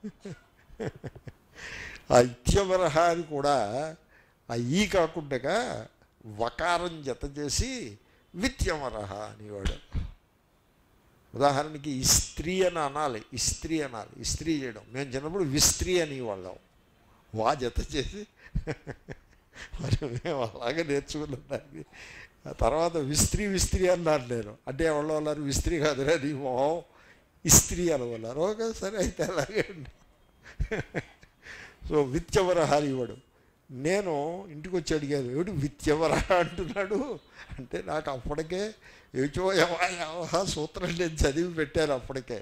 ఆ ఇత్యమరహ అని కూడా ఆ ఈ కాకుండా వకారం జత చేసి విత్యమరహ అనేవాడు ఉదాహరణకి ఇస్త్రీ అని అనాలి ఇస్త్రీ అనాలి ఇస్త్రీ చేయడం మేము చిన్నప్పుడు విస్త్రీ అనేవాళ్ళం వా జత చేసి మరి మేము అలాగే నేర్చుకున్నాం దానికి ఆ తర్వాత విస్త్రీ విస్త్రీ అన్నారు నేను అంటే ఎవరో అన్నారు విస్త్రీ కాదురా నీ మొహం ఇస్త్రీ అనవన్నారు ఓకే సరే అయితే అలాగే అండి సో విత్యవరహారి ఇవ్వడు నేను ఇంటికి వచ్చి అడిగాను ఏమిటి విత్యవరహ అంటున్నాడు అంటే నాకు అప్పటికే ఏచో యవా సూత్రం నేను చదివి పెట్టాను అప్పటికే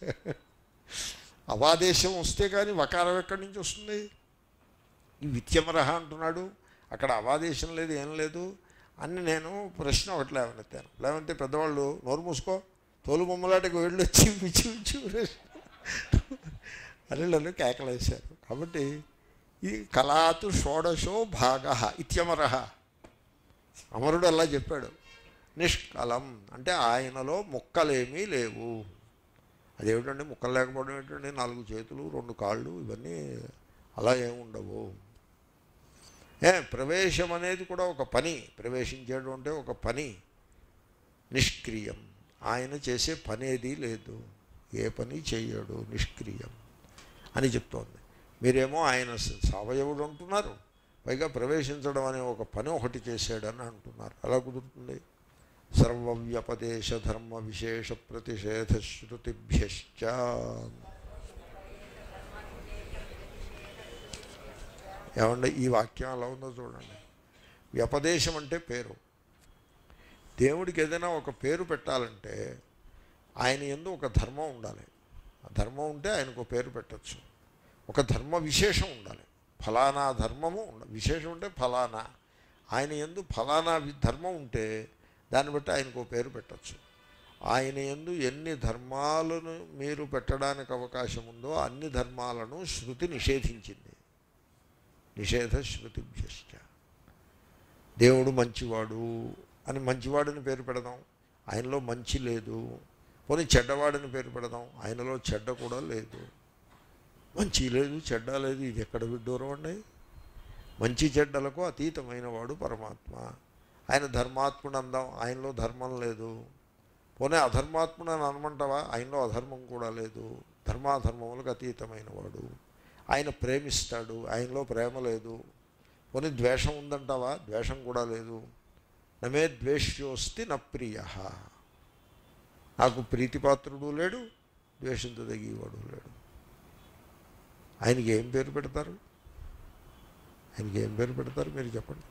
అవాదేశం వస్తే కానీ వకారం ఎక్కడి నుంచి వస్తుంది ఈ విత్యమరహ అంటున్నాడు అక్కడ అవాదేశం లేదు ఏం లేదు అని నేను ప్రశ్న ఒకటి లేవనెత్తాను లేవంటే పెద్దవాళ్ళు నోరు మూసుకో తోలు బొమ్మలాటకు వెళ్ళి వచ్చి పిచ్చి పిచ్చి ప్రశ్న అని నన్ను కేకలేశారు కాబట్టి ఈ కళాతు షోడశో భాగ ఇత్యమరహ అమరుడు అలా చెప్పాడు నిష్కలం అంటే ఆయనలో ముక్కలేమీ లేవు అదేమిటండి ముక్కలు లేకపోవడం ఏంటండి నాలుగు చేతులు రెండు కాళ్ళు ఇవన్నీ అలా ఏమి ఉండవు ఏ ప్రవేశం అనేది కూడా ఒక పని ప్రవేశించడం అంటే ఒక పని నిష్క్రియం ఆయన చేసే పని ఏది లేదు ఏ పని చేయడు నిష్క్రియం అని చెప్తోంది మీరేమో ఆయన సవయవుడు అంటున్నారు పైగా ప్రవేశించడం అనే ఒక పని ఒకటి చేశాడని అంటున్నారు అలా కుదురుతుంది సర్వవ్యపదేశ ధర్మ విశేష ప్రతిషేధ శృతిభ్యశ్చ ఏమంటే ఈ వాక్యం ఎలా ఉందో చూడండి వ్యపదేశం అంటే పేరు దేవుడికి ఏదైనా ఒక పేరు పెట్టాలంటే ఆయన ఎందు ఒక ధర్మం ఉండాలి ఆ ధర్మం ఉంటే ఆయనకు ఒక పేరు పెట్టచ్చు ఒక ధర్మ విశేషం ఉండాలి ఫలానా ధర్మము ఉండాలి విశేషం అంటే ఫలానా ఆయన ఎందు ఫలానా వి- ధర్మం ఉంటే దాన్ని బట్టి ఆయనకు ఒక పేరు పెట్టచ్చు ఆయన ఎందు ఎన్ని ధర్మాలను మీరు పెట్టడానికి అవకాశం ఉందో అన్ని ధర్మాలను శృతి నిషేధించింది నిషేధ శృతిభ్యశ్చ దేవుడు మంచివాడు అని మంచివాడిని పేరు పెడదాం ఆయనలో మంచి లేదు పోనీ చెడ్డవాడిని పేరు పెడదాం ఆయనలో చెడ్డ కూడా లేదు మంచి లేదు చెడ్డ లేదు ఇది ఎక్కడ విడ్డూరం అండి మంచి చెడ్డలకు అతీతమైన వాడు పరమాత్మ ఆయన ధర్మాత్ముడు అందాం ఆయనలో ధర్మం లేదు పోనీ అధర్మాత్ముడు అని అనమంటావా ఆయనలో అధర్మం కూడా లేదు ధర్మాధర్మములకు అతీతమైన వాడు ఆయన ప్రేమిస్తాడు ఆయనలో ప్రేమ లేదు పోనీ ద్వేషం ఉందంటావా ద్వేషం కూడా లేదు నమే ద్వేష్యోస్తి నా ప్రియ నాకు ప్రీతిపాత్రుడు లేడు ద్వేషించదగివాడు లేడు ఆయనకి ఏం పేరు పెడతారు ఆయనకి ఏం పేరు పెడతారు మీరు చెప్పండి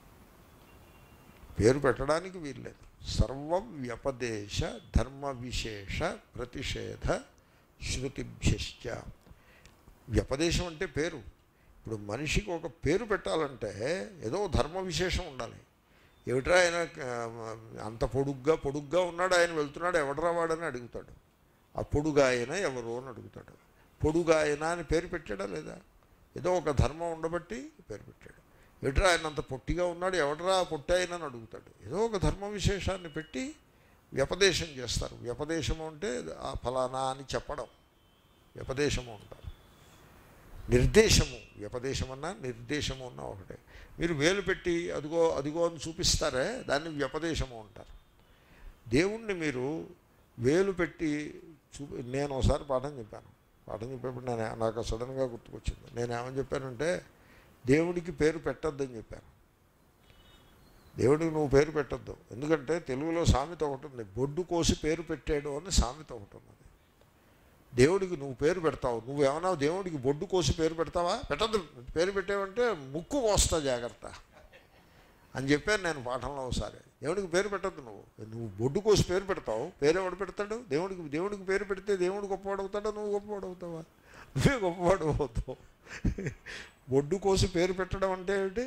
పేరు పెట్టడానికి వీల్లేదు సర్వ వ్యపదేశ ధర్మ విశేష ప్రతిషేధ శృతిభ్యశ్చ వ్యపదేశం అంటే పేరు ఇప్పుడు మనిషికి ఒక పేరు పెట్టాలంటే ఏదో ధర్మ విశేషం ఉండాలి ఏమిట్రా ఆయన ఆ, అంత పొడుగ్గా పొడుగ్గా ఉన్నాడు ఆయన వెళ్తున్నాడు ఎవడరా వాడని అడుగుతాడు ఆ పొడుగా ఆయన ఎవరు అని అడుగుతాడు పొడుగా ఆయన అని పేరు పెట్టాడా లేదా ఏదో ఒక ధర్మం ఉండబట్టి పేరు పెట్టాడు ఎటురా ఆయన అంత పొట్టిగా ఉన్నాడు ఎవడరా పొట్టి ఆయన అని అడుగుతాడు ఏదో ఒక ధర్మ విశేషాన్ని పెట్టి వ్యపదేశం చేస్తారు వ్యపదేశము అంటే ఆ ఫలానా అని చెప్పడం వ్యపదేశము అంటారు నిర్దేశము వ్యపదేశం అన్నా నిర్దేశము అన్నా ఒకటే మీరు వేలు పెట్టి అదిగో అదిగో అని చూపిస్తారే దాన్ని వ్యపదేశము అంటారు దేవుణ్ణి మీరు వేలు పెట్టి చూ నేను ఒకసారి పాఠం చెప్పాను పాఠం చెప్పేప్పుడు నేను నాకు సడన్గా గుర్తుకొచ్చింది నేను ఏమని చెప్పానంటే దేవుడికి పేరు పెట్టొద్దని చెప్పాను దేవుడికి నువ్వు పేరు పెట్టొద్దు ఎందుకంటే తెలుగులో సామెత ఒకటి ఉంది బొడ్డు కోసి పేరు పెట్టాడు అని సామెత ఒకటి ఉన్నది దేవుడికి నువ్వు పేరు పెడతావు నువ్వు ఏమన్నా దేవుడికి బొడ్డు కోసి పేరు పెడతావా పెట్టద్దు పేరు పెట్టావంటే ముక్కు కోస్తా జాగ్రత్త అని చెప్పాను నేను పాఠంలో ఒకసారి దేవుడికి పేరు పెట్టద్దు నువ్వు నువ్వు బొడ్డు కోసి పేరు పెడతావు పేరు ఎవడు పెడతాడు దేవుడికి దేవుడికి పేరు పెడితే దేవుడు గొప్పవాడు అవుతాడా నువ్వు గొప్పవాడు అవుతావా నువ్వే గొప్పవాడు అవుతావు బొడ్డు కోసి పేరు పెట్టడం అంటే ఏమిటి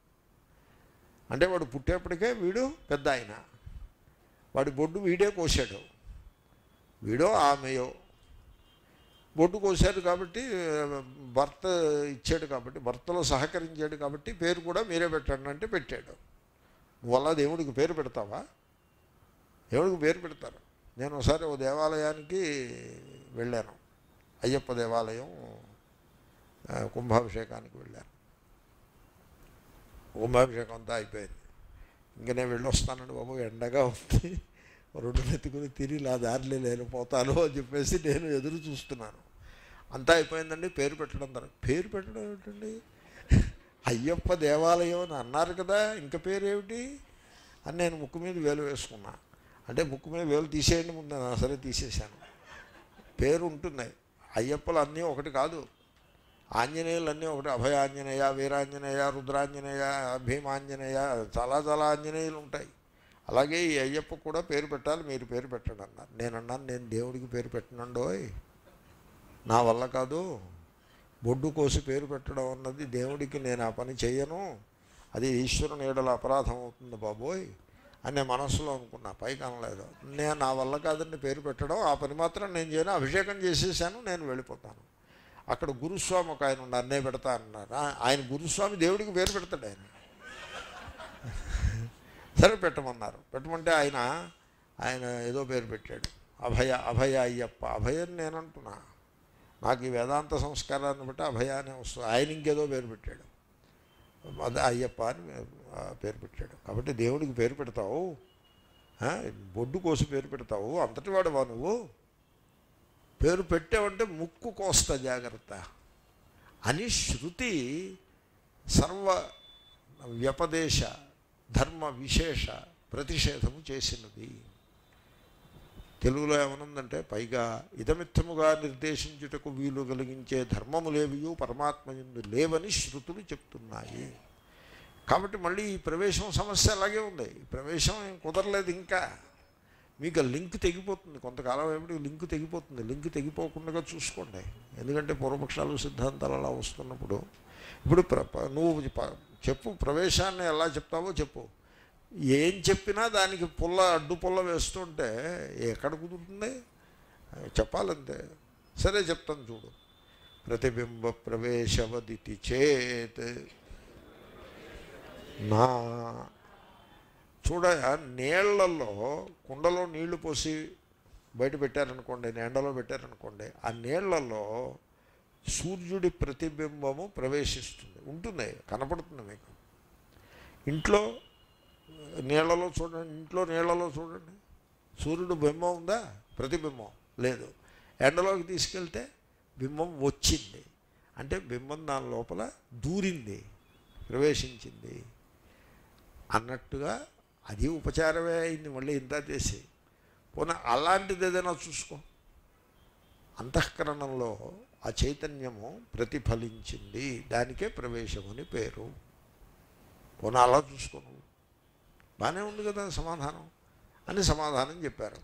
అంటే వాడు పుట్టేప్పటికే వీడు పెద్ద ఆయన వాడి బొడ్డు వీడే కోసాడు వీడో ఆమెయో బొడ్డు కోసాడు కాబట్టి భర్త ఇచ్చాడు కాబట్టి భర్తలో సహకరించాడు కాబట్టి పేరు కూడా మీరే పెట్టండి అంటే పెట్టాడు నువ్వు అలా దేవుడికి పేరు పెడతావా దేవుడికి పేరు పెడతారు నేను ఒకసారి ఓ దేవాలయానికి వెళ్ళాను అయ్యప్ప దేవాలయం ఆ, కుంభాభిషేకానికి వెళ్ళాను కుంభాభిషేకం అంతా అయిపోయింది ఇంక నేను వెళ్ళొస్తానండి బాబు ఎండగా ఉంది రెండు మెతుకుని తిరిగి నా దారిలో నేను పోతాను అని చెప్పేసి నేను ఎదురు చూస్తున్నాను అంతా అయిపోయిందండి పేరు పెట్టడం తర్వాత పేరు పెట్టడం ఏమిటండి అయ్యప్ప దేవాలయం అని అన్నారు కదా ఇంకా పేరు ఏమిటి అని నేను ముక్కు మీద వేలు వేసుకున్నా అంటే ముక్కు మీద వేలు తీసేయండి ముందు నా సరే తీసేశాను పేరు ఉంటుంది అయ్యప్పలు అన్నీ ఒకటి కాదు ఆంజనేయులు అన్నీ ఒకటి అభయ ఆంజనేయ వీరాంజనేయ రుద్రాంజనేయ భీమాంజనేయ చాలా చాలా ఆంజనేయులు ఉంటాయి అలాగే ఈ అయ్యప్ప కూడా పేరు పెట్టాలి మీరు పేరు పెట్టండి అన్నారు నేను అన్నాను నేను దేవుడికి పేరు పెట్టనండోయ్ నా వల్ల కాదు బొడ్డు కోసి పేరు పెట్టడం అన్నది దేవుడికి నేను ఆ పని చేయను అది ఈశ్వరుని ఏడల అపరాధం అవుతుంది బాబోయ్ అని నేను మనస్సులో అనుకున్నా పైకి అనలేదు నేను నా వల్ల కాదండి పేరు పెట్టడం ఆ పని మాత్రం నేను చేయను అభిషేకం చేసేసాను నేను వెళ్ళిపోతాను అక్కడ గురుస్వామి ఒక ఆయన ఉన్నారు అన్నే పెడతా అన్నారు ఆ- ఆయన గురుస్వామి దేవుడికి పేరు పెడతాడు ఆయన సరే పెట్టమన్నారు పెట్టమంటే ఆయన ఆయన ఏదో పేరు పెట్టాడు అభయ అభయ అయ్యప్ప అభయం నేను అంటున్నా నాకు ఈ వేదాంత సంస్కారాన్ని బట్టి అభయ అనే వస్తుంది ఆయన ఇంకేదో పేరు పెట్టాడు అదే అయ్యప్ప అని ఆ, పేరు పెట్టాడు కాబట్టి దేవుడికి పేరు పెడతావు ఆ, బొడ్డు కోసి పేరు పెడతావు అంతటి వాడువా నువ్వు పేరు పెట్టావంటే ముక్కు కోస్తా జాగ్రత్త అని శృతి సర్వ వ్యపదేశ ధర్మ విశేష ప్రతిషేధము చేసినది తెలుగులో ఏమనుందంటే పైగా ఇదమిత్తముగా నిర్దేశించుటకు వీలు కలిగించే ధర్మములేవియు పరమాత్మయందు లేవని శృతులు చెప్తున్నాయి కాబట్టి మళ్ళీ ఈ ప్రవేశం సమస్య అలాగే ఉంది ఈ ప్రవేశం ఏం కుదరలేదు ఇంకా మీకు ఆ లింక్ తెగిపోతుంది కొంతకాలం ఏమిటి లింక్ తెగిపోతుంది లింక్ తెగిపోకుండా చూసుకోండి ఎందుకంటే పూర్వపక్షాలు సిద్ధాంతాలు అలా వస్తున్నప్పుడు ఇప్పుడు ప్ర ప- నువ్వు ప- చెప్పు ప్రవేశాన్ని ఎలా చెప్తావో చెప్పు ఏం చెప్పినా దానికి పుల్ల అడ్డు పుల్ల వేస్తుంటే ఎక్కడ కుదురుతుంది చెప్పాలంతే సరే చెప్తాను చూడు ప్రతిబింబ ప్రవేశవదితి చేత్ నా చూడ నీళ్లలో కుండలో నీళ్లు పోసి బయట పెట్టారనుకోండి ఎండలో పెట్టారనుకోండి ఆ నీళ్లలో సూర్యుడి ప్రతిబింబము ప్రవేశిస్తుంది ఉంటుంది కనపడుతుంది మీకు ఇంట్లో నీళ్లలో చూడండి ఇంట్లో నీళ్లలో చూడండి సూర్యుడు బింబం ఉందా ప్రతిబింబం లేదు ఎండలోకి తీసుకెళ్తే బింబం వచ్చింది అంటే బింబం దాని లోపల దూరింది ప్రవేశించింది అన్నట్టుగా అది ఉపచారమే అయింది మళ్ళీ ఇంత చేసి పోనీ అలాంటిది ఏదైనా చూసుకో అంతఃకరణంలో ఆ చైతన్యము ప్రతిఫలించింది దానికే ప్రవేశం అని పేరు పోనీ అలా చూసుకో నువ్వు బాగానే ఉంది కదా సమాధానం అని సమాధానం చెప్పారు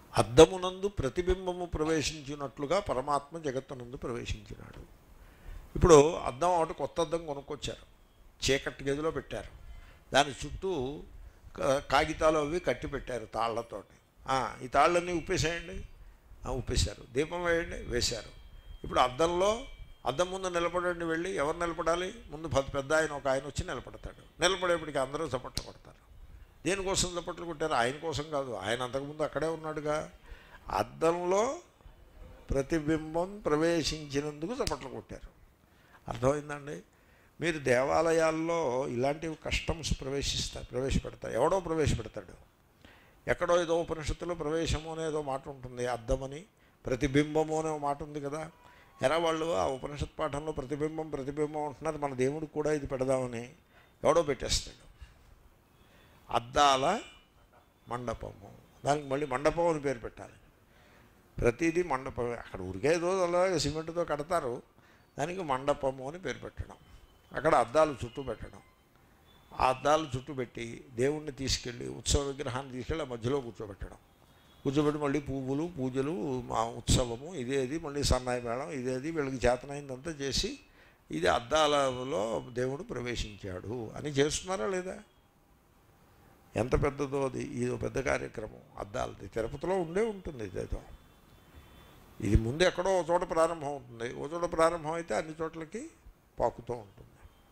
అద్దమునందు ప్రతిబింబము ప్రవేశించినట్లుగా పరమాత్మ జగత్తునందు ప్రవేశించినాడు ఇప్పుడు అద్దం ఒకటి కొత్త అద్దం కొనుక్కొచ్చారు చీకటి గదిలో పెట్టారు దాని చుట్టూ క- కాగితాలు అవి కట్టి పెట్టారు తాళ్లతోటి ఆ, ఈ తాళ్ళన్నీ ఉప్పేసేయండి ఆ, ఉప్పేశారు దీపం వేయండి వేశారు ఇప్పుడు అద్దంలో అద్దం ముందు నిలబడండి వెళ్ళి ఎవరు నిలబడాలి ముందు పెద్ద పెద్ద ఆయన ఒక ఆయన వచ్చి నిలబడతాడు నిలబడేప్పటికి అందరూ చప్పట్లు కొడతారు దేనికోసం చప్పట్లు కొట్టారు ఆయన కోసం కాదు ఆయన అంతకుముందు అక్కడే ఉన్నాడుగా అద్దంలో ప్రతిబింబం ప్రవేశించినందుకు చప్పట్లు కొట్టారు అర్థమైందండి మీరు దేవాలయాల్లో ఇలాంటివి కస్టమ్స్ ప్రవేశిస్తారు ప్రవేశపెడతారు ఎవడో ప్రవేశపెడతాడు ఎక్కడో ఏదో ఉపనిషత్తులో ప్రవేశము అనే ఏదో మాట ఉంటుంది అద్దమని ప్రతిబింబము అనే ఒక మాట ఉంది కదా ఎరా వాళ్ళు ఆ ఉపనిషత్ పాఠంలో ప్రతిబింబం ప్రతిబింబం అంటున్నారు మన దేవుడికి కూడా ఇది పెడదామని ఎవడో పెట్టేస్తాడు అద్దాల మండపము దానికి మళ్ళీ మండపం అని పేరు పెట్టాలి ప్రతిదీ మండపమే అక్కడ ఉరికేదో అలాగే సిమెంట్తో కడతారు దానికి మండపము అని పేరు పెట్టడం అక్కడ అద్దాలు చుట్టూ పెట్టడం ఆ అద్దాలు చుట్టూ పెట్టి దేవుణ్ణి తీసుకెళ్ళి ఉత్సవ విగ్రహాన్ని తీసుకెళ్ళి ఆ మధ్యలో కూర్చోబెట్టడం కూర్చోబెట్టి మళ్ళీ పువ్వులు పూజలు మా ఉత్సవము ఇదేది మళ్ళీ సన్నాయి మేళం ఇదేది వీళ్ళకి చేతనైందంతా చేసి ఇది అద్దాలలో దేవుడు ప్రవేశించాడు అని చేస్తున్నారా లేదా ఎంత పెద్దదో అది ఇది పెద్ద కార్యక్రమం అద్దాలది తిరుపతిలో ఉండే ఉంటుంది ఇదేదో ఇది ముందు ఎక్కడో ఒక చోట ప్రారంభం అవుతుంది ఓ చోట ప్రారంభం అయితే అన్ని చోట్లకి పాకుతూ ఉంటుంది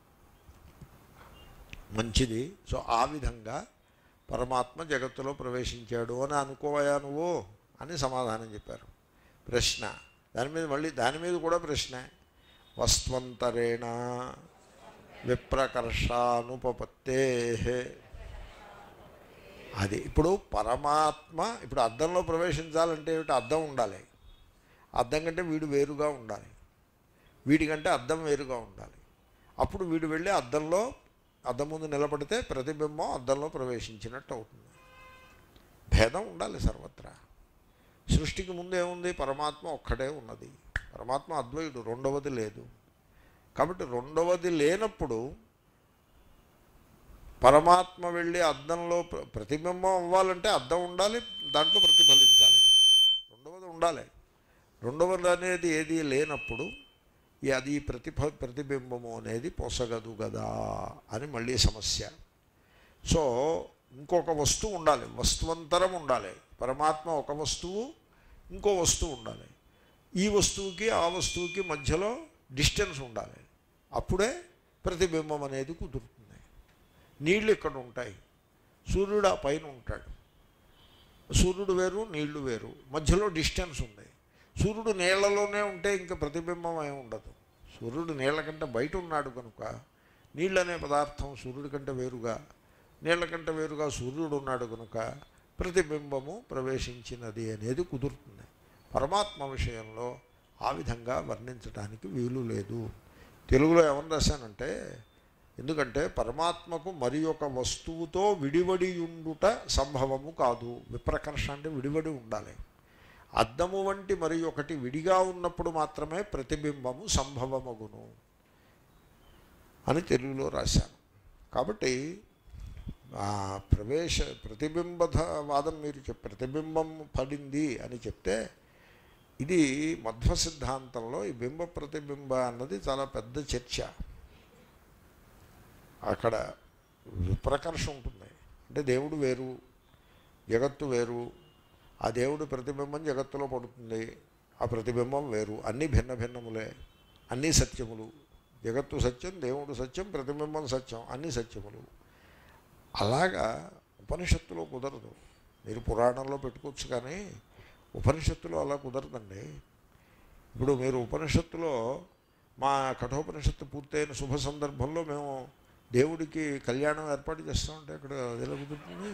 మంచిది సో ఆ విధంగా పరమాత్మ జగత్తులో ప్రవేశించాడు అని అనుకోవయా నువ్వు అని సమాధానం చెప్పారు ప్రశ్న దాని మీద మళ్ళీ దాని మీద కూడా ప్రశ్న వస్త్వంతరేణ విప్రకర్షానుపపత్తే అది ఇప్పుడు పరమాత్మ ఇప్పుడు అద్దంలో ప్రవేశించాలంటే ఏమిటి అద్దం ఉండాలి అద్దం కంటే వీడు వేరుగా ఉండాలి వీడికంటే అద్దం వేరుగా ఉండాలి అప్పుడు వీడు వెళ్ళి అద్దంలో అద్దం ముందు నిలబడితే ప్రతిబింబం అద్దంలో ప్రవేశించినట్టు అవుతుంది భేదం ఉండాలి సర్వత్రా సృష్టికి ముందు ఏముంది పరమాత్మ ఒక్కడే ఉన్నది పరమాత్మ అద్వైతుడు రెండవది లేదు కాబట్టి రెండవది లేనప్పుడు పరమాత్మ వెళ్ళి అద్దంలో ప్ర- ప్రతిబింబం అవ్వాలంటే అద్దం ఉండాలి దాంట్లో ప్రతిఫలించాలి రెండవది ఉండాలి రెండవది అనేది ఏది లేనప్పుడు ఈ అది ప్రతిఫ ప్రతిబింబము అనేది పొసగదు కదా అని మళ్ళీ సమస్య సో ఇంకొక వస్తువు ఉండాలి వస్తువంతరం ఉండాలి పరమాత్మ ఒక వస్తువు ఇంకో వస్తువు ఉండాలి ఈ వస్తువుకి ఆ వస్తువుకి మధ్యలో డిస్టెన్స్ ఉండాలి అప్పుడే ప్రతిబింబం అనేది కుదురుతుంది నీళ్ళు ఇక్కడ ఉంటాయి సూర్యుడు ఆ పైన ఉంటాడు సూర్యుడు వేరు నీళ్లు వేరు మధ్యలో డిస్టెన్స్ ఉంది సూర్యుడు నీళ్లలోనే ఉంటే ఇంకా ప్రతిబింబం ఏమి ఉండదు సూర్యుడు నీళ్ల కంటే బయట ఉన్నాడు కనుక నీళ్ళు అనే పదార్థం సూర్యుడి కంటే వేరుగా నీళ్ల కంటే వేరుగా సూర్యుడు ఉన్నాడు కనుక ప్రతిబింబము ప్రవేశించినది అనేది కుదురుతుంది పరమాత్మ విషయంలో ఆ విధంగా వర్ణించడానికి వీలు లేదు తెలుగులో ఏమని రాశానంటే ఎందుకంటే పరమాత్మకు మరి ఒక వస్తువుతో విడివడి ఉండుట సంభవము కాదు విప్రకర్ష అంటే విడివడి ఉండాలి అద్దము వంటి మరి ఒకటి విడిగా ఉన్నప్పుడు మాత్రమే ప్రతిబింబము సంభవమగును అని తెలుగులో రాశాను కాబట్టి ఆ ప్రవేశ ప్రతిబింబధ వాదం మీరు చెప్ ప్రతిబింబం పడింది అని చెప్తే ఇది మధ్వ సిద్ధాంతంలో ఈ బింబ ప్రతిబింబ అన్నది చాలా పెద్ద చర్చ అక్కడ విప్రకర్ష ఉంటుంది అంటే దేవుడు వేరు జగత్తు వేరు ఆ దేవుడు ప్రతిబింబం జగత్తులో పడుతుంది ఆ ప్రతిబింబం వేరు అన్నీ భిన్న భిన్నములే అన్నీ సత్యములు జగత్తు సత్యం దేవుడు సత్యం ప్రతిబింబం సత్యం అన్నీ సత్యములు అలాగా ఉపనిషత్తులో కుదరదు మీరు పురాణంలో పెట్టుకోవచ్చు కానీ ఉపనిషత్తులో అలా కుదరదండి ఇప్పుడు మీరు ఉపనిషత్తులో మా కఠోపనిషత్తు పూర్తయిన శుభ సందర్భంలో మేము దేవుడికి కళ్యాణం ఏర్పాటు చేస్తామంటే అక్కడ అది ఎలా కుదురుతుంది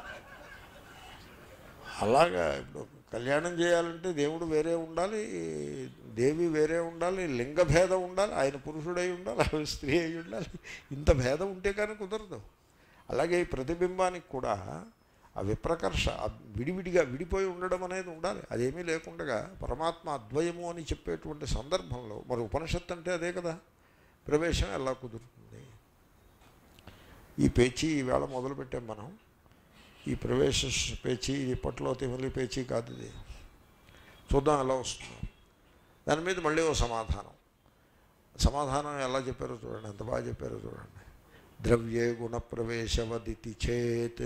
అలాగా ఇప్పుడు కళ్యాణం చేయాలంటే దేవుడు వేరే ఉండాలి దేవి వేరే ఉండాలి లింగ భేదం ఉండాలి ఆయన పురుషుడై ఉండాలి ఆమె స్త్రీ అయి ఉండాలి ఇంత భేదం ఉంటే కానీ కుదరదు అలాగే ఈ ప్రతిబింబానికి కూడా ఆ విప్రకర్ష ఆ విడివిడిగా విడిపోయి ఉండడం అనేది ఉండాలి అదేమీ లేకుండా పరమాత్మ అద్వయము అని చెప్పేటువంటి సందర్భంలో మరి ఉపనిషత్తు అంటే అదే కదా ప్రవేశం ఎలా కుదురుతుంది ఈ పేచీ ఈవేళ మొదలుపెట్టాం మనం ఈ ప్రవేశ పేచీ ఇది ఇప్పట్లో తిమలి పేచీ కాదు ఇది చూద్దాం ఎలా వస్తుందో దాని మీద మళ్ళీ ఓ సమాధానం సమాధానం ఎలా చెప్పారో చూడండి ఎంత బాగా చెప్పారో చూడండి ద్రవ్యే గుణ ప్రవేశవదితి చేత్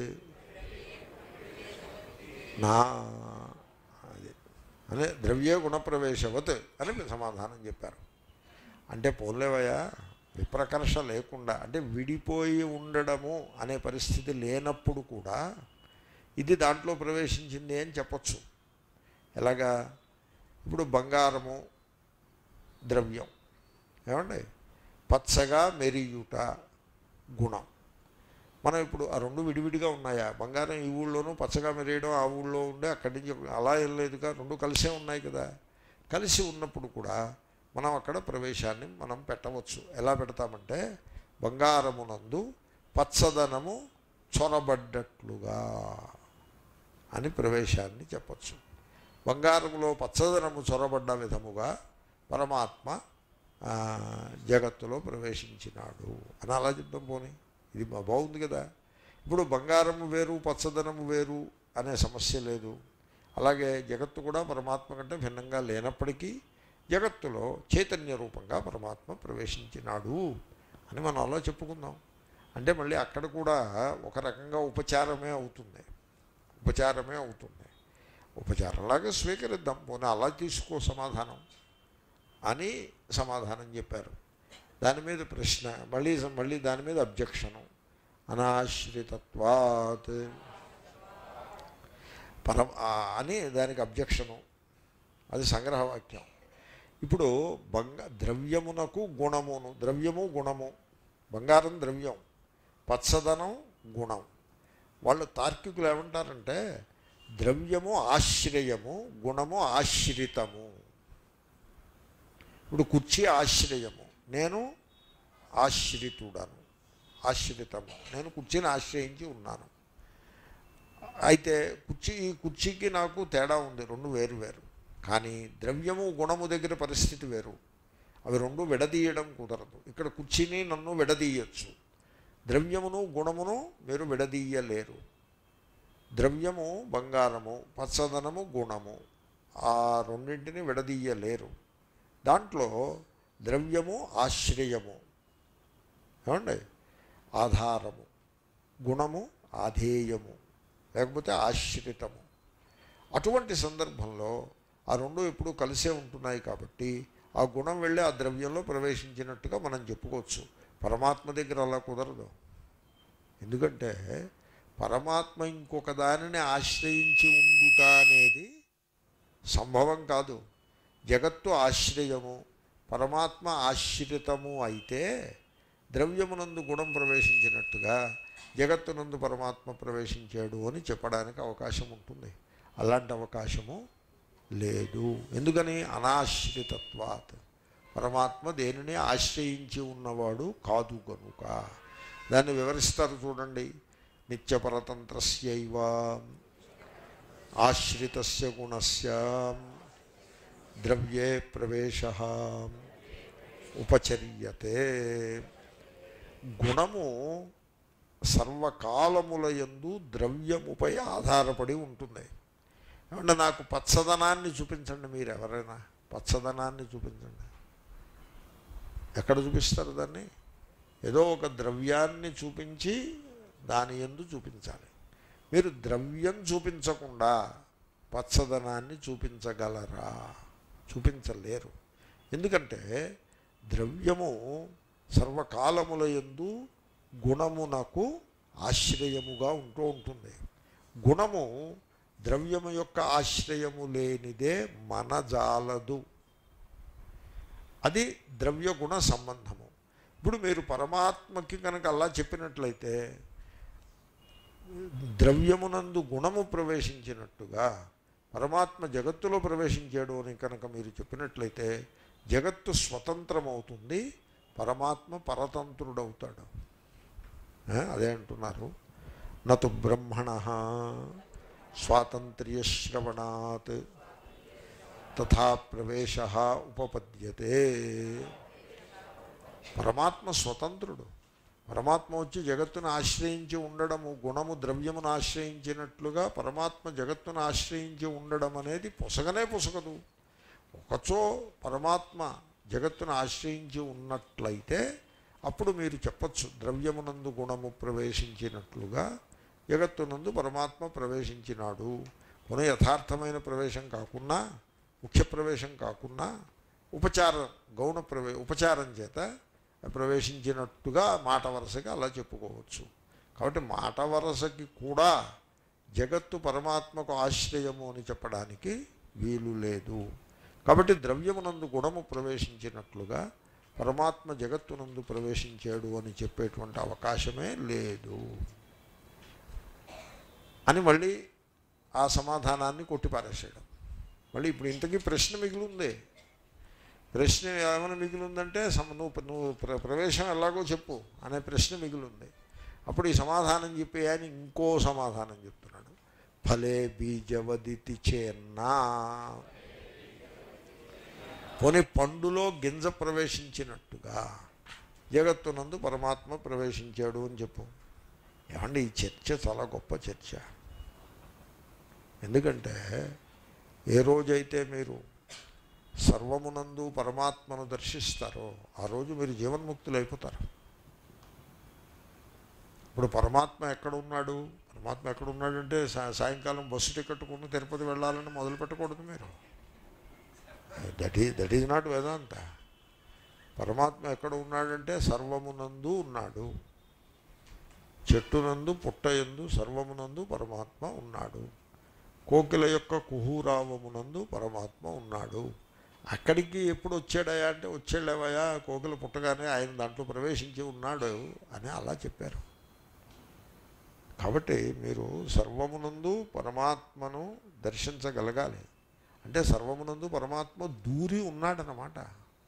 నా అది అదే ద్రవ్యే గుణ ప్రవేశవత్ అని మీరు సమాధానం చెప్పారు అంటే పోలేవయ్యా విప్రకర్ష లేకుండా అంటే విడిపోయి ఉండడము అనే పరిస్థితి లేనప్పుడు కూడా ఇది దాంట్లో ప్రవేశించింది అని చెప్పచ్చు ఎలాగా ఇప్పుడు బంగారము ద్రవ్యం ఏమండి పచ్చగా మెరియుట గుణం మనం ఇప్పుడు ఆ రెండు విడివిడిగా ఉన్నాయా బంగారం ఈ ఊళ్ళోనూ పచ్చగా మెరియడం ఆ ఊళ్ళో ఉండే అక్కడి నుంచి అలా ఏం లేదుగా రెండు కలిసే ఉన్నాయి కదా కలిసి ఉన్నప్పుడు కూడా మనం అక్కడ ప్రవేశాన్ని మనం పెట్టవచ్చు ఎలా పెడతామంటే బంగారమునందు పచ్చదనము చొరబడ్డట్లుగా అని ప్రవేశాన్ని చెప్పచ్చు బంగారములో పచ్చదనము చొరబడ్డ విధముగా పరమాత్మ ఆ, జగత్తులో ప్రవేశించినాడు అని అలా చెప్తాం పోనీ ఇది బా- బాగుంది కదా ఇప్పుడు బంగారము వేరు పచ్చదనము వేరు అనే సమస్య లేదు అలాగే జగత్తు కూడా పరమాత్మ కంటే భిన్నంగా లేనప్పటికీ జగత్తులో చైతన్య రూపంగా పరమాత్మ ప్రవేశించినాడు అని మనం అలా చెప్పుకుందాం అంటే మళ్ళీ అక్కడ కూడా ఒక రకంగా ఉపచారమే అవుతుంది ఉపచారమే అవుతుంది ఉపచారంలాగా స్వీకరిద్దాం పోనీ అలా తీసుకో సమాధానం అని సమాధానం చెప్పారు దాని మీద ప్రశ్న మళ్ళీ మళ్ళీ దాని మీద అబ్జెక్షను అనాశ్రితత్వాత్ పరం ఆ అని దానికి అబ్జెక్షను అది సంగ్రహవాక్యం ఇప్పుడు బంగ ద్రవ్యమునకు గుణమును ద్రవ్యము గుణము బంగారం ద్రవ్యం పచ్చదనం గుణం వాళ్ళు తార్కికులు ఏమంటారంటే ద్రవ్యము ఆశ్రయము గుణము ఆశ్రితము ఇప్పుడు కుర్చీ ఆశ్రయము నేను ఆశ్రితుడను ఆశ్రితము నేను కుర్చీని ఆశ్రయించి ఉన్నాను అయితే కుర్చీ ఈ కుర్చీకి నాకు తేడా ఉంది రెండు వేరు వేరు కానీ ద్రవ్యము గుణము దగ్గర పరిస్థితి వేరు అవి రెండు విడదీయడం కుదరదు ఇక్కడ కుర్చీని నన్ను విడదీయచ్చు ద్రవ్యమును గుణమును మీరు విడదీయలేరు ద్రవ్యము బంగారము పచ్చదనము గుణము ఆ రెండింటిని విడదీయలేరు దాంట్లో ద్రవ్యము ఆశ్రయము ఏమండి ఆధారము గుణము ఆధేయము లేకపోతే ఆశ్రితము అటువంటి సందర్భంలో ఆ రెండు ఎప్పుడూ కలిసే ఉంటున్నాయి కాబట్టి ఆ గుణం వెళ్ళి ఆ ద్రవ్యంలో ప్రవేశించినట్టుగా మనం చెప్పుకోవచ్చు పరమాత్మ దగ్గర అలా కుదరదు ఎందుకంటే పరమాత్మ ఇంకొక దానిని ఆశ్రయించి ఉండుట అనేది సంభవం కాదు జగత్తు ఆశ్రయము పరమాత్మ ఆశ్రితము అయితే ద్రవ్యమునందు గుణం ప్రవేశించినట్టుగా జగత్తునందు పరమాత్మ ప్రవేశించాడు అని చెప్పడానికి అవకాశం ఉంటుంది అలాంటి అవకాశము లేదు ఎందుకని అనాశ్రితత్వాత్ పరమాత్మ దేనిని ఆశ్రయించి ఉన్నవాడు కాదు గనుక దాన్ని వివరిస్తారు చూడండి నిత్యపరతంత్రస్యైవ ఆశ్రితస్య గుణస్య ద్రవ్యే ప్రవేశ ఉపచర్యతే గుణము సర్వకాలముల యందు ద్రవ్యముపై ఆధారపడి ఉంటుంది ఏమంటే నాకు పచ్చదనాన్ని చూపించండి మీరు ఎవరైనా పచ్చదనాన్ని చూపించండి ఎక్కడ చూపిస్తారు దాన్ని ఏదో ఒక ద్రవ్యాన్ని చూపించి దాని ఎందు చూపించాలి మీరు ద్రవ్యం చూపించకుండా పచ్చదనాన్ని చూపించగలరా చూపించలేరు ఎందుకంటే ద్రవ్యము సర్వకాలముల యందు గుణమునకు ఆశ్రయముగా ఉంటూ ఉంటుంది గుణము ద్రవ్యము యొక్క ఆశ్రయము లేనిదే మనజాలదు అది ద్రవ్య గుణ సంబంధము ఇప్పుడు మీరు పరమాత్మకి కనుక అలా చెప్పినట్లయితే ద్రవ్యమునందు గుణము ప్రవేశించినట్టుగా పరమాత్మ జగత్తులో ప్రవేశించాడు అని కనుక మీరు చెప్పినట్లయితే జగత్తు స్వతంత్రమవుతుంది పరమాత్మ పరతంత్రుడవుతాడు ఆ, అదే అంటున్నారు నతు బ్రహ్మణ స్వాతంత్ర్యశ్రవణాత్ తథా ప్రవేశ ఉపపద్యతే పరమాత్మ స్వతంత్రుడు పరమాత్మ వచ్చి జగత్తును ఆశ్రయించి ఉండడము గుణము ద్రవ్యమును ఆశ్రయించినట్లుగా పరమాత్మ జగత్తును ఆశ్రయించి ఉండడం అనేది పొసగనే పొసగదు ఒకచో పరమాత్మ జగత్తును ఆశ్రయించి ఉన్నట్లయితే అప్పుడు మీరు చెప్పచ్చు ద్రవ్యమునందు గుణము ప్రవేశించినట్లుగా జగత్తునందు పరమాత్మ ప్రవేశించినాడు కొన యథార్థమైన ప్రవేశం కాకున్నా ముఖ్య ప్రవేశం కాకున్నా ఉపచారం గౌణ ప్రవే ఉపచారం చేత ప్రవేశించినట్టుగా మాట వరసకి అలా చెప్పుకోవచ్చు కాబట్టి మాట వరసకి కూడా జగత్తు పరమాత్మకు ఆశ్రయము అని చెప్పడానికి వీలు లేదు కాబట్టి ద్రవ్యమునందు గుణము ప్రవేశించినట్లుగా పరమాత్మ జగత్తునందు ప్రవేశించాడు అని చెప్పేటువంటి అవకాశమే లేదు అని మళ్ళీ ఆ సమాధానాన్ని కొట్టిపారేసాడు మళ్ళీ ఇప్పుడు ఇంతకీ ప్రశ్న మిగిలింది ప్రశ్న ఏమైనా మిగిలిందంటే సమ నువ్వు నువ్వు ప్ర ప్రవేశం ఎలాగో చెప్పు అనే ప్రశ్న మిగిలింది అప్పుడు ఈ సమాధానం చెప్పి ఆయన ఇంకో సమాధానం చెప్తున్నాడు ఫలే బీజవదితి చేన్నా పోనీ పండులో గింజ ప్రవేశించినట్టుగా జగత్తునందు పరమాత్మ ప్రవేశించాడు అని చెప్పు ఏమండి ఈ చర్చ చాలా గొప్ప చర్చ ఎందుకంటే ఏ రోజైతే మీరు సర్వమునందు పరమాత్మను దర్శిస్తారో ఆ రోజు మీరు జీవన్ముక్తులు అయిపోతారు ఇప్పుడు పరమాత్మ ఎక్కడ ఉన్నాడు పరమాత్మ ఎక్కడ ఉన్నాడంటే సా- సాయంకాలం బస్సు టికెట్ కొను తిరుపతి వెళ్ళాలని మొదలు పెట్టకూడదు మీరు దట్ ఈ దట్ ఈజ్ నాట్ వేదాంత పరమాత్మ ఎక్కడ ఉన్నాడంటే సర్వమునందు ఉన్నాడు చెట్టునందు పుట్టయందు సర్వమునందు పరమాత్మ ఉన్నాడు కోకిల యొక్క కుహూరావమునందు పరమాత్మ ఉన్నాడు అక్కడికి ఎప్పుడు వచ్చాడయా అంటే వచ్చాడేవయా కోకిల పుట్టగానే ఆయన దాంట్లో ప్రవేశించి ఉన్నాడు అని అలా చెప్పారు కాబట్టి మీరు సర్వమునందు పరమాత్మను దర్శించగలగాలి అంటే సర్వమునందు పరమాత్మ దూరి ఉన్నాడనమాట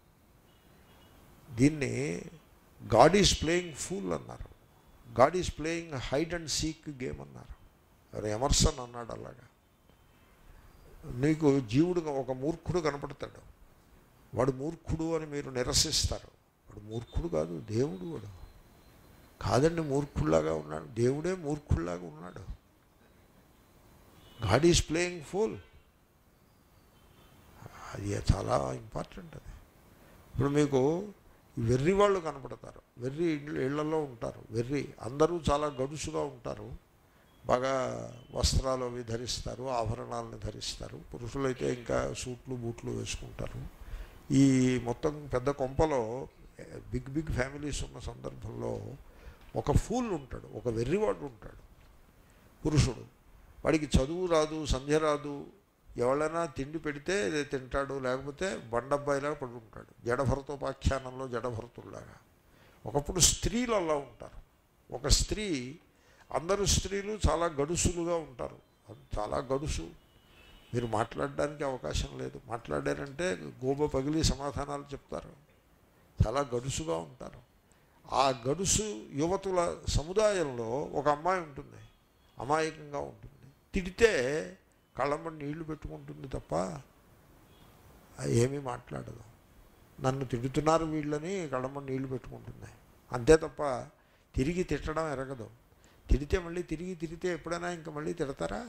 దీన్ని గాడ్ ఈజ్ ప్లేయింగ్ ఫూల్ అన్నారు God is playing hide and seek game అన్నారు ఎవరు ఎమర్సన్ అన్నాడు అలాగా నీకు జీవుడు ఒక మూర్ఖుడు కనపడతాడు వాడు మూర్ఖుడు అని మీరు నిరసిస్తారు వాడు మూర్ఖుడు కాదు దేవుడు వాడు కాదండి మూర్ఖుల్లాగా ఉన్నాడు దేవుడే మూర్ఖుల్లాగా ఉన్నాడు గాడ్ ఈజ్ ప్లేయింగ్ ఫుల్ అది చాలా ఇంపార్టెంట్ అది ఇప్పుడు మీకు వెర్రి వాళ్ళు కనపడతారు వెర్రి ఇళ్ళు ఇళ్లలో ఉంటారు వెర్రి అందరూ చాలా గడుసుగా ఉంటారు బాగా వస్త్రాలు అవి ధరిస్తారు ఆభరణాలను ధరిస్తారు పురుషులైతే ఇంకా సూట్లు బూట్లు వేసుకుంటారు ఈ మొత్తం పెద్ద కొంపలో బిగ్ బిగ్ ఫ్యామిలీస్ ఉన్న సందర్భంలో ఒక ఫూల్ ఉంటాడు ఒక వెర్రివాడు ఉంటాడు పురుషుడు వాడికి చదువు రాదు సంధ్య రాదు ఎవరైనా తిండి పెడితే తింటాడు లేకపోతే బండబ్బాయిలాగా పడి ఉంటాడు జడభరతోపాఖ్యానంలో జడభరతుల్లాగా ఒకప్పుడు స్త్రీలు అలా ఉంటారు ఒక స్త్రీ అందరూ స్త్రీలు చాలా గడుసులుగా ఉంటారు చాలా గడుసు మీరు మాట్లాడడానికి అవకాశం లేదు మాట్లాడారంటే గోబ పగిలి సమాధానాలు చెప్తారు చాలా గడుసుగా ఉంటారు ఆ గడుసు యువతుల సముదాయంలో ఒక అమ్మాయి ఉంటుంది అమాయకంగా ఉంటుంది తిడితే కళ్ళమ్మడి నీళ్లు పెట్టుకుంటుంది తప్ప ఏమీ మాట్లాడదు నన్ను తిడుతున్నారు వీళ్ళని కళ్ళమ్మడి నీళ్లు పెట్టుకుంటుంది అంతే తప్ప తిరిగి తిట్టడం ఎరగదు తిడితే మళ్ళీ తిరిగి తిరిగితే ఎప్పుడైనా ఇంకా మళ్ళీ తిడతారా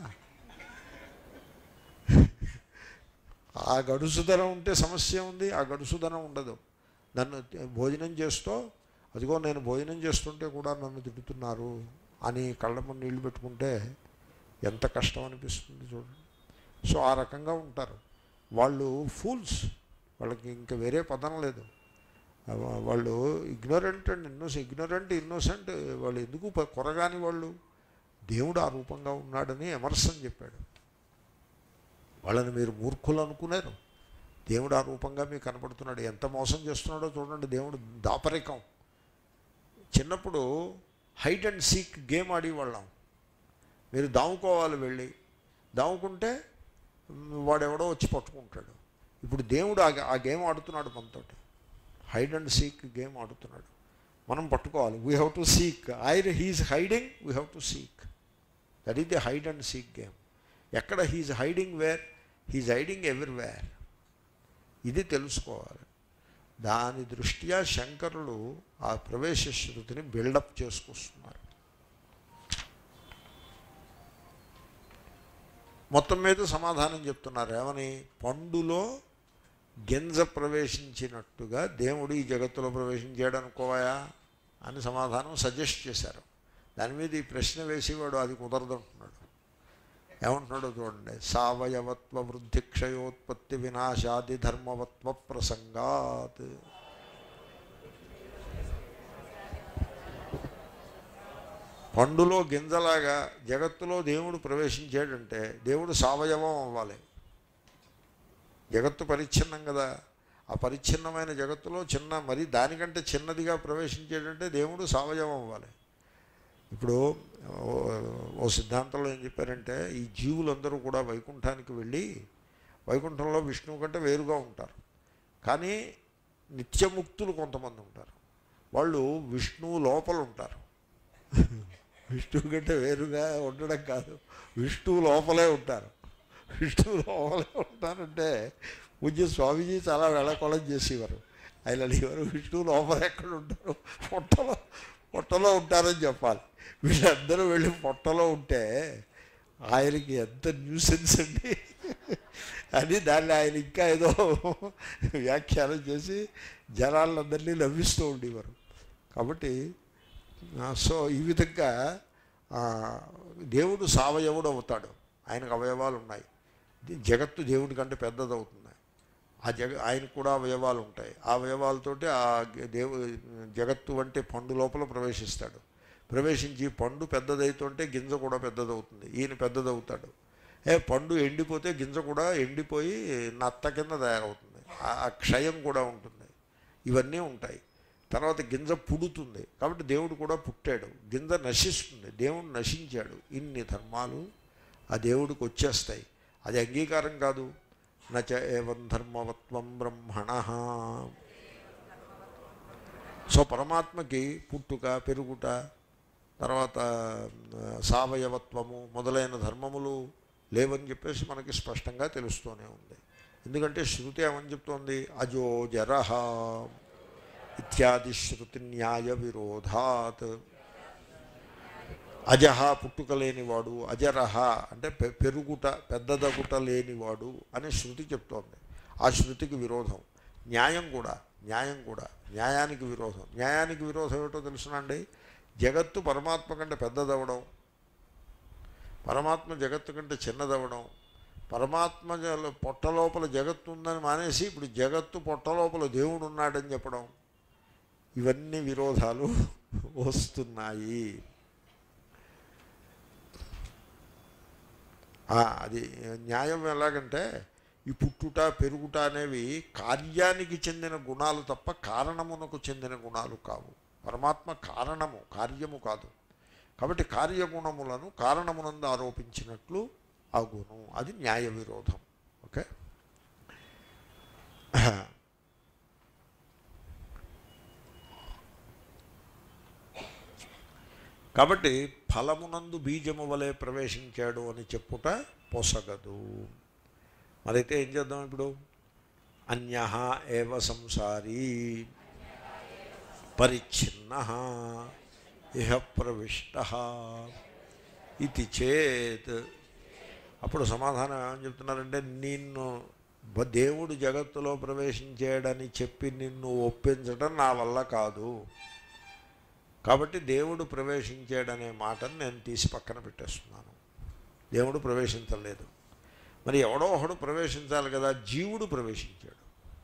ఆ గడుసుదనం ఉంటే సమస్య ఉంది ఆ గడుసుదనం ఉండదు నన్ను భోజనం చేస్తూ అదిగో నేను భోజనం చేస్తుంటే కూడా నన్ను తిడుతున్నారు అని కళ్ళమ్మ నీళ్లు పెట్టుకుంటే ఎంత కష్టం అనిపిస్తుంది చూడండి సో ఆ రకంగా ఉంటారు వాళ్ళు ఫూల్స్ వాళ్ళకి ఇంకా వేరే పదం లేదు వాళ్ళు ignorant and innocent ignorant innocent వాళ్ళు ఎందుకు ప- కొరగాని వాళ్ళు దేవుడు ఆ రూపంగా ఉన్నాడని ఎమర్సన్ చెప్పాడు వాళ్ళని మీరు మూర్ఖులు అనుకున్నారు దేవుడు ఆ రూపంగా మీకు కనపడుతున్నాడు ఎంత మోసం చేస్తున్నాడో చూడండి దేవుడు దాపరికం చిన్నప్పుడు హైట్ అండ్ సీక్ గేమ్ ఆడేవాళ్ళం మీరు దాముకోవాలి వెళ్ళి దాముకుంటే మ్, వాడెవడో వచ్చి పట్టుకుంటాడు ఇప్పుడు దేవుడు ఆ ఆ గేమ్ ఆడుతున్నాడు మనతోటి హైడ్ అండ్ సీక్ గేమ్ ఆడుతున్నాడు మనం పట్టుకోవాలి we have to seek where he is hiding we have to seek that is the hide and seek game ఎక్కడ he is hiding where he is hiding everywhere ఇది తెలుసుకోవాలి దాని దృష్ట్యా శంకరులు ఆ ప్రవేశ శృతిని బిల్డప్ చేసుకొస్తున్నారు మొత్తం మీద సమాధానం చెప్తున్నారు ఏమని పండులో గింజ ప్రవేశించినట్టుగా దేవుడు ఈ జగత్తులో ప్రవేశించాడు అనుకోవాయా అని సమాధానం సజెస్ట్ చేశారు దాని మీద ఈ ప్రశ్న వేసేవాడు అది కుదరదు అంటున్నాడు ఏమంటున్నాడో చూడండి సావయవత్వ వృద్ధి క్షయోత్పత్తి వినాశాది ధర్మవత్వ ప్రసంగాత్ పండులో గింజలాగా జగత్తులో దేవుడు ప్రవేశించాడంటే దేవుడు సావయవం అవ్వాలి జగత్తు పరిచ్ఛిన్నం కదా ఆ పరిచ్ఛిన్నమైన జగత్తులో చిన్న మరి దానికంటే చిన్నదిగా ప్రవేశించాడంటే దేవుడు సావయవం అవ్వాలి ఇప్పుడు ఓ- ఓ సిద్ధాంతంలో ఏం చెప్పారంటే ఈ జీవులందరూ కూడా వైకుంఠానికి వెళ్ళి వైకుంఠంలో విష్ణువు కంటే వేరుగా ఉంటారు కానీ నిత్యముక్తులు కొంతమంది ఉంటారు వాళ్ళు విష్ణువు లోపల ఉంటారు విష్ణువు కంటే వేరుగా ఉండడం కాదు విష్ణువు లోపలే ఉంటారు విష్ణువు లోపలే ఉంటారంటే పూజ్య స్వామీజీ చాలా వెళ్ళకొలం చేసేవారు ఆయన అడిగేవారు విష్ణువు లోపల ఎక్కడ ఉంటారు పొట్టలో పొట్టలో ఉంటారని చెప్పాలి వీళ్ళందరూ వెళ్ళి పొట్టలో ఉంటే ఆయనకి ఎంత న్యూసెన్స్ అండి అని దాన్ని ఆయన ఇంకా ఏదో వ్యాఖ్యానం చేసి జనాలందరినీ నవ్విస్తూ ఉండేవారు కాబట్టి ఆ, సో ఈ విధంగా ఆ, దేవుడు సావయవుడు అవుతాడు ఆయనకు అవయవాలు ఉన్నాయి ది- జగత్తు దేవుడి కంటే పెద్దదవుతుంది ఆ జగ ఆయనకు కూడా అవయవాలు ఉంటాయి ఆ అవయవాలతోటి ఆ గ- దేవు జగత్తు వంటి పండు లోపల ప్రవేశిస్తాడు ప్రవేశించి పండు పెద్దదవుతుంటే గింజ కూడా పెద్దదవుతుంది ఈయన పెద్దదవుతాడు ఏ పండు ఎండిపోతే గింజ కూడా ఎండిపోయి నత్త కింద తయారవుతుంది ఆ ఆ క్షయం కూడా ఉంటుంది ఇవన్నీ ఉంటాయి తర్వాత గింజ పుడుతుంది కాబట్టి దేవుడు కూడా పుట్టాడు గింజ నశిస్తుంది దేవుడు నశించాడు ఇన్ని ధర్మాలు ఆ దేవుడికి వచ్చేస్తాయి అది అంగీకారం కాదు నచ ఏవం ధర్మవత్వం బ్రహ్మణ సో పరమాత్మకి పుట్టుక పెరుగుట తర్వాత ఆ, సావయవత్వము మొదలైన ధర్మములు లేవని చెప్పేసి మనకి స్పష్టంగా తెలుస్తూనే ఉంది ఎందుకంటే శృతి ఏమని చెప్తోంది అజో జరహ ఇత్యాది శృతి న్యాయ విరోధాత్ అజహ పుట్టుక లేనివాడు అజరహ అంటే పె- పెరుగుట పెద్దదగుట లేనివాడు అని శృతి చెప్తోంది ఆ శృతికి విరోధం న్యాయం కూడా న్యాయం కూడా న్యాయానికి విరోధం న్యాయానికి విరోధం ఏమిటో తెలుసునండి జగత్తు పరమాత్మ కంటే పెద్దదవడం పరమాత్మ జగత్తు కంటే చిన్నదవడం పరమాత్మ జల- పొట్ట లోపల జగత్తు ఉందని మానేసి ఇప్పుడు జగత్తు పొట్ట లోపల దేవుడు ఉన్నాడని చెప్పడం ఇవన్నీ విరోధాలు వస్తున్నాయి ఆ, అది న్యాయం ఎలాగంటే ఈ పుట్టుట పెరుగుట అనేవి కార్యానికి చెందిన గుణాలు తప్ప కారణమునకు చెందిన గుణాలు కావు పరమాత్మ కారణము కార్యము కాదు కాబట్టి కార్యగుణములను కారణమునందు ఆరోపించినట్లు ఆ గుణం అది న్యాయ విరోధం ఓకే కాబట్టి ఫలమునందు బీజము వలె ప్రవేశించాడు అని చెప్పుట పొసగదు మరైతే ఏం చేద్దాం ఇప్పుడు అన్య ఏవ సంసారీ పరిచ్ఛిన్న ఇహ ప్రవిష్ట ఇది చేత్ అప్పుడు సమాధానం ఏమని చెప్తున్నారంటే నిన్ను బ- దేవుడు జగత్తులో ప్రవేశించాడని చెప్పి నిన్ను ఒప్పించడం నా వల్ల కాదు కాబట్టి దేవుడు ప్రవేశించాడనే మాటను నేను తీసి పక్కన పెట్టేస్తున్నాను దేవుడు ప్రవేశించలేదు మరి ఎవడో ఒకడు ప్రవేశించాలి కదా జీవుడు ప్రవేశించాడు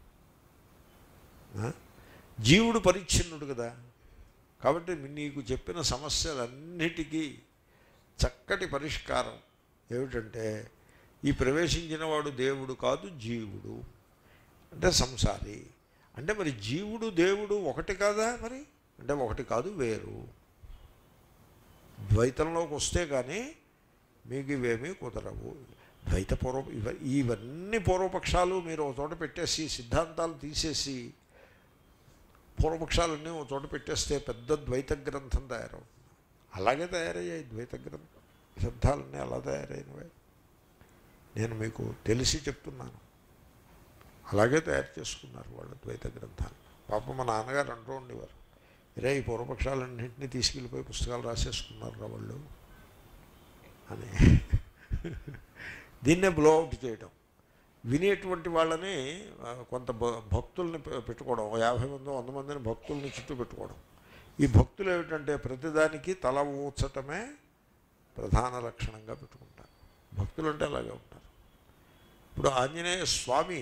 ఆ? జీవుడు పరిచ్ఛిన్నుడు కదా కాబట్టి నీకు చెప్పిన సమస్యలన్నిటికీ చక్కటి పరిష్కారం ఏమిటంటే ఈ ప్రవేశించిన వాడు దేవుడు కాదు జీవుడు అంటే సంసారి అంటే మరి జీవుడు దేవుడు ఒకటి కాదా మరి అంటే ఒకటి కాదు వేరు ద్వైతంలోకి వస్తే కానీ మీకు ఇవేమీ కుదరవు ద్వైత పూర్వ ఇవ ఇవన్నీ పూర్వపక్షాలు మీరు ఒక చోట పెట్టేసి సిద్ధాంతాలు తీసేసి పూర్వపక్షాలన్నీ ఒక చోట పెట్టేస్తే పెద్ద ద్వైత గ్రంథం తయారవుతుంది అలాగే తయారయ్యాయి ద్వైత గ్రంథం సిద్ధాలన్నీ అలా తయారైనవే నేను మీకు తెలిసి చెప్తున్నాను అలాగే తయారు చేసుకున్నారు వాళ్ళు ద్వైత గ్రంథాన్ని పాప మా నాన్నగారు అంటూ ఉండేవారు రే ఈ పూర్వపక్షాలన్నింటినీ తీసుకెళ్ళిపోయి పుస్తకాలు రాసేసుకున్నారు రా వాళ్ళు అని దీన్నే బ్లోఅవుట్ చేయడం వినేటువంటి వాళ్ళని ఆ, కొంత భ- భక్తుల్ని పె- పెట్టుకోవడం ఓ యాభై మంది వంద మందిని భక్తుల్ని చుట్టూ పెట్టుకోవడం ఈ భక్తులు ఏమిటంటే ప్రతిదానికి తల ఊచటమే ప్రధాన లక్షణంగా పెట్టుకుంటారు భక్తులు అంటే అలాగే ఉంటారు ఇప్పుడు ఆంజనేయ స్వామి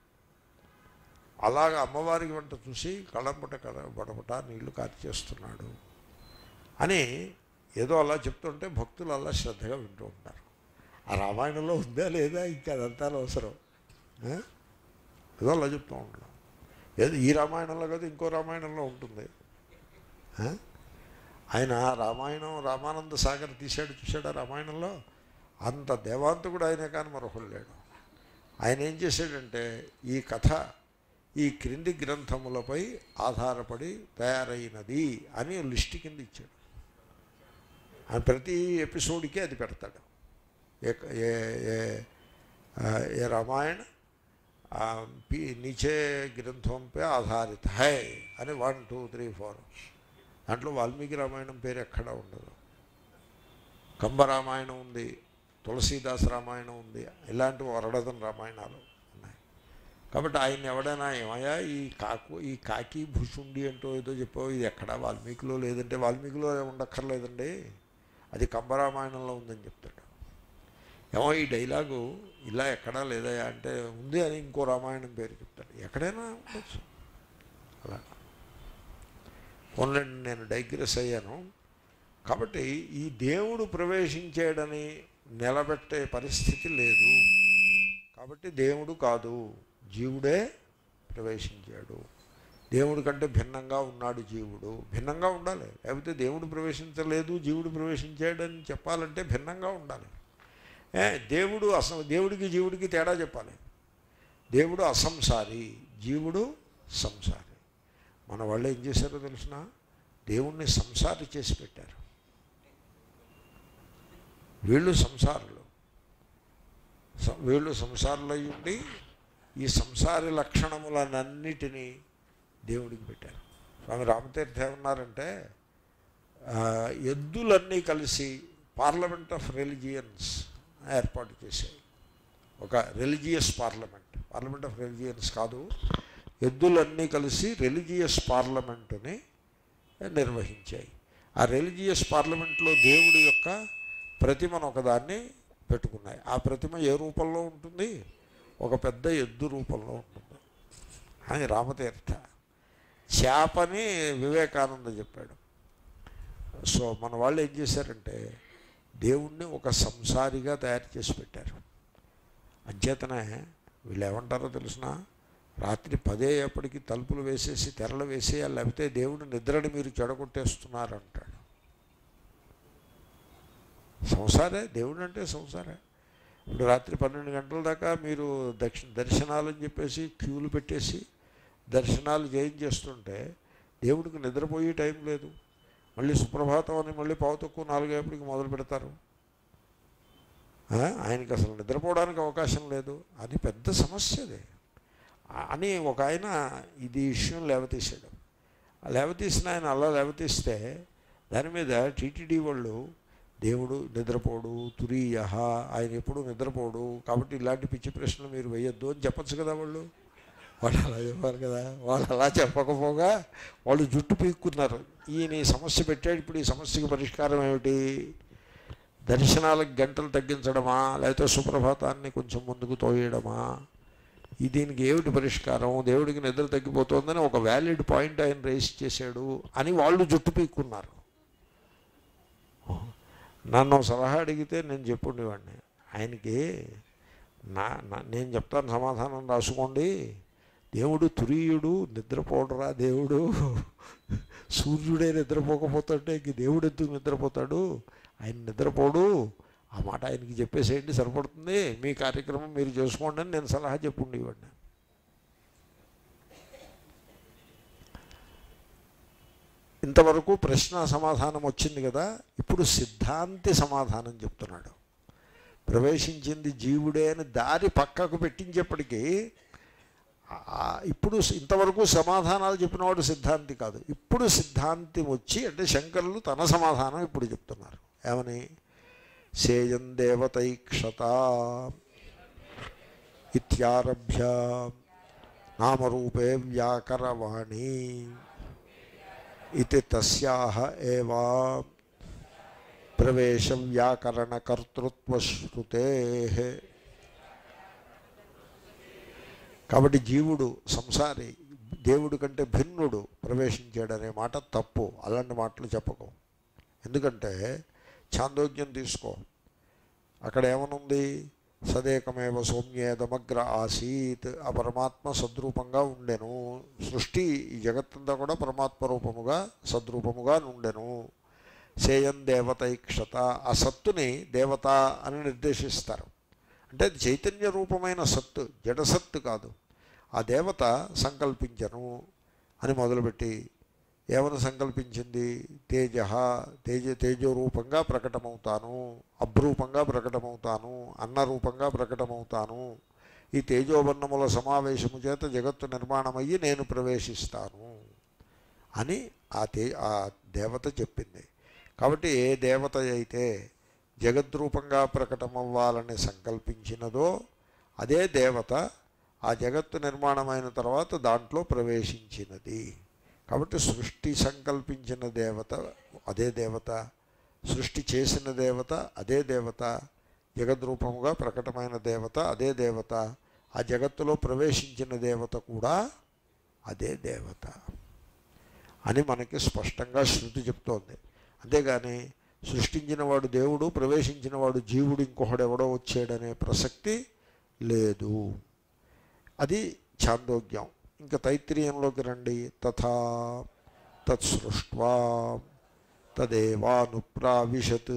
అలాగ అమ్మవారికి వంట చూసి కళ్ళంపట కళ బడబట నీళ్లు కార్చేస్తున్నాడు అని ఏదో అలా చెప్తుంటే భక్తులు అలా శ్రద్ధగా వింటూ ఉంటారు ఆ రామాయణంలో ఉందా లేదా ఇంకా అదంతా అవసరం ఆ? ఏదో అలా చెప్తూ ఉంటాం ఏదో ఈ రామాయణంలో కదా ఇంకో రామాయణంలో ఉంటుంది ఆ? ఆయన రామాయణం రామానంద సాగర్ తీశాడు చూశాడు ఆ రామాయణంలో అంత దేవాంతకుడు ఆయనే కానీ మరొకడు లేడు ఆయన ఏం చేశాడంటే ఈ కథ ఈ క్రింది గ్రంథములపై ఆధారపడి తయారైనది అని లిస్ట్ కింద ఇచ్చాడు ఆయన ప్రతి ఎపిసోడ్కి అది పెడతాడు ఏ ఏ ఏ- ఆ, ఏ రామాయణ ఆ, పి నీచే గ్రంథంపై ఆధారిత హై అని వన్ టూ త్రీ ఫోర్ దాంట్లో వాల్మీకి రామాయణం పేరు ఎక్కడా ఉండదు కంబ రామాయణం ఉంది తులసీదాస్ రామాయణం ఉంది ఇలాంటి వరడదన్ రామాయణాలు ఉన్నాయి కాబట్టి ఆయన ఎవడైనా ఏమయ్యా ఈ కాకు ఈ కాకి భూషుండి అంటూ ఏదో చెప్పావు ఇది ఎక్కడా వాల్మీకిలో లేదంటే వాల్మీకిలో ఉండక్కర్లేదండి అది కంబరామాయణంలో ఉందని చెప్తాడు ఏమో ఈ డైలాగు ఇలా ఎక్కడా లేదా అంటే ఉంది అని ఇంకో రామాయణం పేరు చెప్తాడు ఎక్కడైనా ఉండొచ్చు అలా ఓన్లండి నేను డైగ్రెస్ అయ్యాను కాబట్టి ఈ దేవుడు ప్రవేశించాడని నిలబెట్టే పరిస్థితి లేదు కాబట్టి దేవుడు కాదు జీవుడే ప్రవేశించాడు దేవుడి కంటే భిన్నంగా ఉన్నాడు జీవుడు భిన్నంగా ఉండాలి లేకపోతే దేవుడు ప్రవేశించలేదు జీవుడు ప్రవేశించాడని చెప్పాలంటే భిన్నంగా ఉండాలి ఏ, దేవుడు అస దేవుడికి జీవుడికి తేడా చెప్పాలి దేవుడు అసంసారి జీవుడు సంసారి మన వాళ్ళు ఏం చేశారో తెలిసిన దేవుణ్ణి సంసారి చేసి పెట్టారు వీళ్ళు సంసారులు స- వీళ్ళు సంసారులు అయి ఉండి ఈ సంసారి లక్షణములనన్నిటినీ దేవుడికి పెట్టారు స్వామి రామతీర్థ ఏమన్నారంటే ఆ, ఎద్దులన్నీ కలిసి పార్లమెంట్ ఆఫ్ రిలిజియన్స్ ఏర్పాటు చేశాయి ఒక religious parliament parliament of religions కాదు ఎద్దులన్నీ కలిసి రిలీజియస్ పార్లమెంటుని నిర్వహించాయి ఆ రిలీజియస్ పార్లమెంట్లో దేవుడి యొక్క ప్రతిమను ఒకదాన్ని పెట్టుకున్నాయి ఆ ప్రతిమ ఏ రూపంలో ఉంటుంది ఒక పెద్ద ఎద్దు రూపంలో ఉంటుంది అని రామతీర్థ చేపని వివేకానంద చెప్పాడు సో మన వాళ్ళు ఏం చేశారంటే దేవుణ్ణి ఒక సంసారిగా తయారు చేసి పెట్టారు అంచేతనే వీళ్ళు ఏమంటారో తెలిసిన రాత్రి పదే అప్పటికి తలుపులు వేసేసి తెరలు వేసేయాలి లేకపోతే దేవుడు నిద్రని మీరు చెడగొట్టేస్తున్నారంటాడు సంసారే దేవుడు అంటే సంసారే ఇప్పుడు రాత్రి పన్నెండు గంటల దాకా మీరు దక్ష దర్శనాలు అని చెప్పేసి క్యూలు పెట్టేసి దర్శనాలు చేయించేస్తుంటే దేవుడికి నిద్రపోయే టైం లేదు మళ్ళీ సుప్రభాతం అని మళ్ళీ పావు తక్కువ నాలుగేపటికి మొదలు పెడతారు ఆ, ఆయనకి అసలు నిద్రపోవడానికి అవకాశం లేదు అది పెద్ద సమస్య అది ఆ- అని ఒక ఆయన ఇది ఇష్యూని లేవతీశాడు ఆ లేవతీసిన ఆయన అలా లేవతీస్తే దాని మీద టీటీడీ వాళ్ళు దేవుడు నిద్రపోడు తురీయ ఆయన ఎప్పుడు నిద్రపోడు కాబట్టి ఇలాంటి పిచ్చి ప్రశ్నలు మీరు వేయొద్దు అని చెప్పచ్చు కదా వాళ్ళు వాళ్ళు అలా చెప్పారు కదా వాళ్ళు అలా చెప్పకపోగా వాళ్ళు జుట్టు పీక్కున్నారు ఈయన ఈ సమస్య పెట్టాడు ఇప్పుడు ఈ సమస్యకి పరిష్కారం ఏమిటి దర్శనాలకు గంటలు తగ్గించడమా లేకపోతే సుప్రభాతాన్ని కొంచెం ముందుకు తోయడమా ఈ దీనికి ఏమిటి పరిష్కారం దేవుడికి నిద్ర తగ్గిపోతుందని ఒక వ్యాలిడ్ పాయింట్ ఆయన రేస్ చేశాడు అని వాళ్ళు జుట్టు పీక్కున్నారు నన్ను సలహా అడిగితే నేను చెప్పుండేవాడిని ఆయనకి నా నా- నేను చెప్తాను సమాధానం రాసుకోండి దేవుడు తురీయుడు నిద్రపోడరా దేవుడు సూర్యుడే నిద్రపోకపోతుంటే ఇంక దేవుడు ఎందుకు నిద్రపోతాడు ఆయన నిద్రపోడు ఆ మాట ఆయనకి చెప్పేసేయండి సరిపడుతుంది మీ కార్యక్రమం మీరు చేసుకోండి అని నేను సలహా చెప్పుండేవాడిని ఇంతవరకు ప్రశ్న సమాధానం వచ్చింది కదా ఇప్పుడు సిద్ధాంతి సమాధానం చెప్తున్నాడు ప్రవేశించింది జీవుడే అని దారి పక్కకు పెట్టించేప్పటికీ ఆ, ఇప్పుడు ఇంతవరకు సమాధానాలు చెప్పినవాడు సిద్ధాంతి కాదు ఇప్పుడు సిద్ధాంతి వచ్చి అంటే శంకరులు తన సమాధానం ఇప్పుడు చెప్తున్నారు ఏమని సేయం దేవతైక్షత ఇత్యారభ్య నామరూపే వ్యాకరవాణి ఇది తస్యాహ ఏవా ప్రవేశ వ్యాకరణకర్తృత్వశ్రుతే కాబట్టి జీవుడు సంసారి దేవుడి కంటే భిన్నుడు ప్రవేశించాడనే మాట తప్పు అలాంటి మాటలు చెప్పకు ఎందుకంటే ఛాందోగ్యం తీసుకో అక్కడ ఏమనుంది సదేకమేవ సౌమ్యేదమగ్ర ఆసీత్ ఆ పరమాత్మ సద్రూపంగా ఉండెను సృష్టి ఈ జగత్తంతా కూడా పరమాత్మ రూపముగా సద్రూపముగా నుండెను సేయం దేవతైక్షత ఆ సత్తుని దేవత అని నిర్దేశిస్తారు అంటే అది చైతన్య రూపమైన సత్తు జడసత్తు కాదు ఆ దేవత సంకల్పించను అని మొదలుపెట్టి ఏమని సంకల్పించింది తేజ తేజ తేజోరూపంగా ప్రకటమవుతాను అభ్రూపంగా ప్రకటమవుతాను అన్నరూపంగా ప్రకటమవుతాను ఈ తేజోవర్ణముల సమావేశము చేత జగత్తు నిర్మాణమయ్యి నేను ప్రవేశిస్తాను అని ఆ తే ఆ దేవత చెప్పింది కాబట్టి ఏ దేవత అయితే జగద్రూపంగా ప్రకటమవ్వాలని సంకల్పించినదో అదే దేవత ఆ జగత్తు నిర్మాణమైన తర్వాత దాంట్లో ప్రవేశించినది కాబట్టి సృష్టి సంకల్పించిన దేవత అదే దేవత సృష్టి చేసిన దేవత అదే దేవత జగద్రూపముగా ప్రకటమైన దేవత అదే దేవత ఆ జగత్తులో ప్రవేశించిన దేవత కూడా అదే దేవత అని మనకి స్పష్టంగా శృతి చెప్తోంది అంతేగాని సృష్టించిన వాడు దేవుడు ప్రవేశించిన వాడు జీవుడు ఇంకొకడు ఎవడో వచ్చాడనే ప్రసక్తి లేదు అది ఛాందోగ్యం ఇంకా తైత్రీయంలోకి రండి తథా తత్సృష్వా తదేవానుప్రావిశత్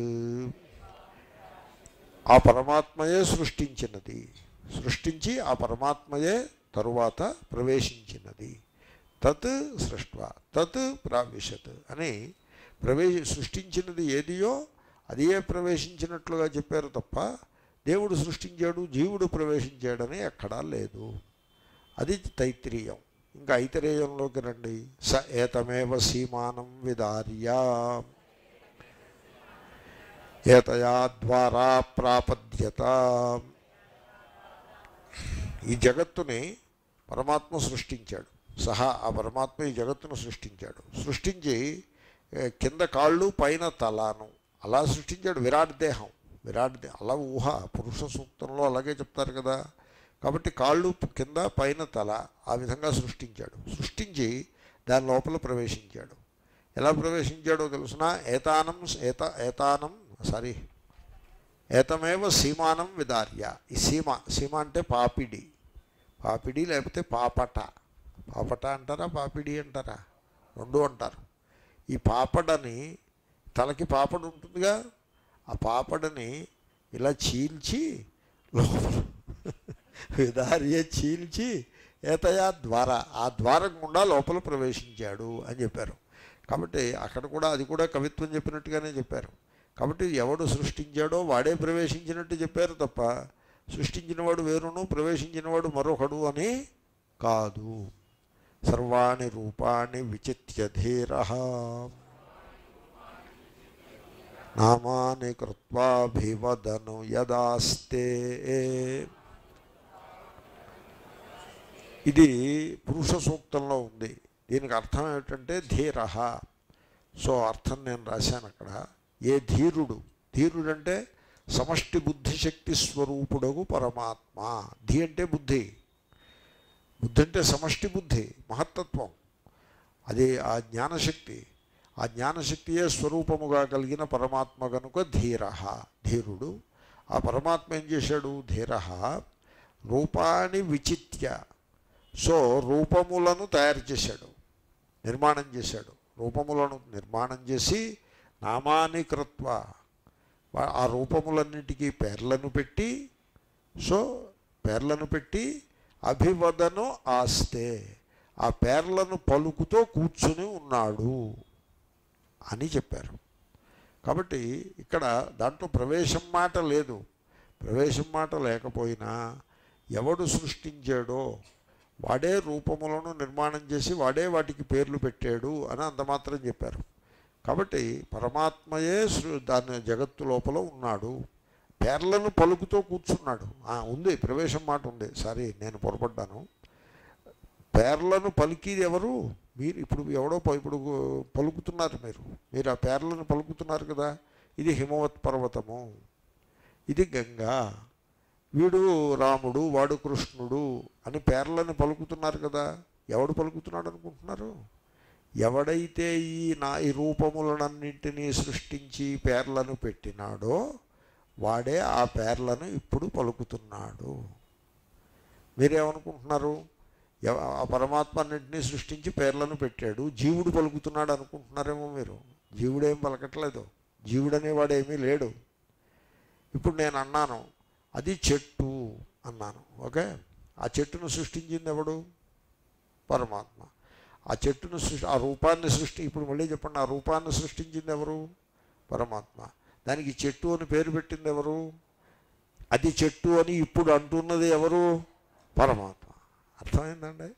ఆ పరమాత్మయే సృష్టించినది సృష్టించి ఆ పరమాత్మయే తరువాత ప్రవేశించినది తత్ సృష్వ తత్ ప్రావిశత్ అని ప్రవేశ సృష్టించినది ఏదియో అదే ప్రవేశించినట్లుగా చెప్పారు తప్ప దేవుడు సృష్టించాడు జీవుడు ప్రవేశించాడని ఎక్కడా లేదు అది తైత్రీయం ఇంకా ఐతరేయంలోకి రండి స ఏతమేవ సీమానం విదార్య ఏతయా ద్వారా ప్రాపద్యత ఈ జగత్తుని పరమాత్మ సృష్టించాడు సహా ఆ పరమాత్మ ఈ జగత్తును సృష్టించాడు సృష్టించి ఏ, కింద కాళ్ళు పైన తలాను అలా సృష్టించాడు విరాట్ దేహం విరాట్ దే అలా ఊహ పురుష సూక్తంలో అలాగే చెప్తారు కదా కాబట్టి కాళ్ళు కింద పైన తల ఆ విధంగా సృష్టించాడు సృష్టించి దాని లోపల ప్రవేశించాడు ఎలా ప్రవేశించాడో తెలుసిన ఏతానం ఏత ఏతానం సారీ ఏతమేవ సీమానం విదార్య ఈ సీమ సీమ అంటే పాపిడి పాపిడి లేకపోతే పాపట పాపట అంటారా పాపిడి అంటారా రెండు అంటారు ఈ పాపడని తలకి పాపడు ఉంటుందిగా ఆ పాపడని ఇలా చీల్చి లోపల విదార్య చీల్చి ఏతయా ద్వారా ఆ ద్వారం గుండా లోపల ప్రవేశించాడు అని చెప్పారు కాబట్టి అక్కడ కూడా అది కూడా కవిత్వం చెప్పినట్టుగానే చెప్పారు కాబట్టి ఎవడు సృష్టించాడో వాడే ప్రవేశించినట్టు చెప్పారు తప్ప సృష్టించినవాడు వేరును ప్రవేశించినవాడు మరొకడు అని కాదు సర్వాణి రూపాణి విచిత్య ధీర నామాని కృత్వాభివదను యదాస్తే ఇది పురుష సూక్తంలో ఉంది దీనికి అర్థం ఏమిటంటే ధీర సో అర్థం నేను రాశాను అక్కడ ఏ ధీరుడు ధీరుడు అంటే సమష్టి బుద్ధిశక్తి స్వరూపుడగు పరమాత్మ ధీ అంటే బుద్ధి బుద్ధి అంటే సమష్టి బుద్ధి మహత్తత్వం అది ఆ జ్ఞానశక్తి ఆ జ్ఞానశక్తియే స్వరూపముగా కలిగిన పరమాత్మ కనుక ధీర ధీరుడు ఆ పరమాత్మ ఏం చేశాడు ధీర రూపాన్ని విచిత్య సో రూపములను తయారు చేశాడు నిర్మాణం చేశాడు రూపములను నిర్మాణం చేసి నామాని కృత్వ వా- ఆ రూపములన్నిటికీ పేర్లను పెట్టి సో పేర్లను పెట్టి అభివదను ఆస్తే ఆ పేర్లను పలుకుతో కూర్చుని ఉన్నాడు అని చెప్పారు కాబట్టి ఇక్కడ దాంట్లో ప్రవేశం మాట లేదు ప్రవేశం మాట లేకపోయినా ఎవడు సృష్టించాడో వాడే రూపములను నిర్మాణం చేసి వాడే వాటికి పేర్లు పెట్టాడు అని అంత మాత్రం చెప్పారు కాబట్టి పరమాత్మయే సృ- దాని జగత్తు లోపల ఉన్నాడు పేర్లను పలుకుతో కూర్చున్నాడు ఆ, ఉంది ప్రవేశం మాట ఉంది సారీ నేను పొరపడ్డాను పేర్లను పలికిది ఎవరు మీరు ఇప్పుడు ఎవడో ప- ఇప్పుడు పలుకుతున్నారు మీరు మీరు ఆ పేర్లను పలుకుతున్నారు కదా ఇది హిమవత్ పర్వతము ఇది గంగా వీడు రాముడు వాడు కృష్ణుడు అని పేర్లను పలుకుతున్నారు కదా ఎవడు పలుకుతున్నాడు అనుకుంటున్నారు ఎవడైతే ఈ నా ఈ రూపములనన్నింటినీ సృష్టించి పేర్లను పెట్టినాడో వాడే ఆ పేర్లను ఇప్పుడు పలుకుతున్నాడు మీరేమనుకుంటున్నారు ఎవ- ఆ పరమాత్మ అన్నింటినీ సృష్టించి పేర్లను పెట్టాడు జీవుడు పలుకుతున్నాడు అనుకుంటున్నారేమో మీరు జీవుడేం పలకట్లేదు జీవుడనేవాడు ఏమీ లేడు ఇప్పుడు నేను అన్నాను అది చెట్టు అన్నాను ఓకే ఆ చెట్టును సృష్టించింది ఎవడు పరమాత్మ ఆ చెట్టును సృష్టి ఆ రూపాన్ని సృష్టి ఇప్పుడు మళ్ళీ చెప్పండి ఆ రూపాన్ని సృష్టించింది ఎవరు పరమాత్మ దానికి చెట్టు అని పేరు పెట్టింది ఎవరు అది చెట్టు అని ఇప్పుడు అంటున్నది ఎవరు పరమాత్మ అర్థమైందండి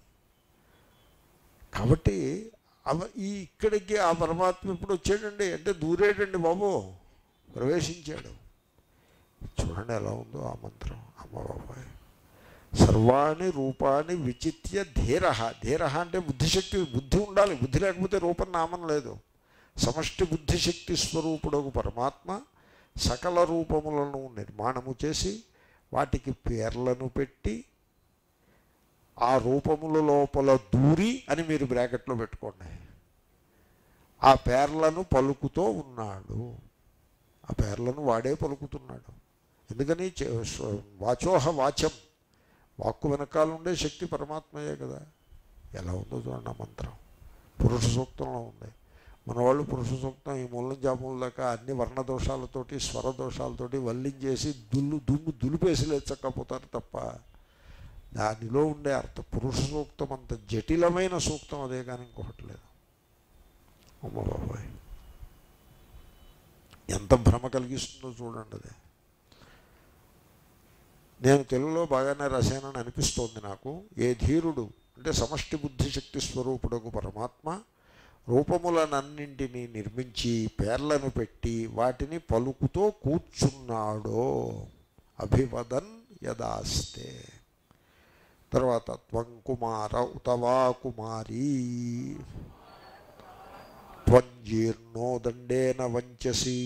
కాబట్టి అవ ఈ ఇక్కడికి ఆ పరమాత్మ ఇప్పుడు వచ్చాడండి అంటే దూరేటండి బాబు ప్రవేశించాడు చూడండి ఎలా ఉందో ఆ మంత్రం అమ్మ బాబాయ్ సర్వాణి రూపాన్ని విచిత్య ధీర ధీర అంటే బుద్ధిశక్తి బుద్ధి ఉండాలి బుద్ధి లేకపోతే రూపం నామం లేదు సమష్టి బుద్ధిశక్తి స్వరూపుడకు పరమాత్మ సకల రూపములను నిర్మాణము చేసి వాటికి పేర్లను పెట్టి ఆ రూపముల లోపల దూరి అని మీరు బ్రాకెట్లో పెట్టుకోండి ఆ పేర్లను పలుకుతూ ఉన్నాడు ఆ పేర్లను వాడే పలుకుతున్నాడు ఎందుకని చే- స్వ- వాచోహ వాచం వాక్కు వెనకాల ఉండే శక్తి పరమాత్మయే కదా ఎలా ఉందో చూడండి ఆ మంత్రం పురుష సూక్తంలో ఉంది మన వాళ్ళు పురుష సూక్తం ఈ మూలం జాముల దాకా అన్ని వర్ణ దోషాలతోటి స్వర దోషాలతోటి వల్లించేసి దుల్లు దుమ్ము దులిపేసి లేచక్కపోతారు తప్ప దానిలో ఉండే అర్థ పురుష సూక్తం అంత జటిలమైన సూక్తం అదే కానీ ఇంకొకటి లేదు అమ్మ బాబాయ్ ఎంత భ్రమ కలిగిస్తుందో చూడండి అదే నేను తెలుగులో బాగానే రాశానని అనిపిస్తోంది నాకు ఏ ధీరుడు అంటే సమష్టి బుద్ధిశక్తి స్వరూపుడకు పరమాత్మ రూపములనన్నింటినీ నిర్మించి పేర్లను పెట్టి వాటిని పలుకుతో కూర్చున్నాడో అభివదన్ యదాస్తే తర్వాత త్వం కుమార ఉతవా కుమారీ త్వం జీర్ణో దండేన వంచసి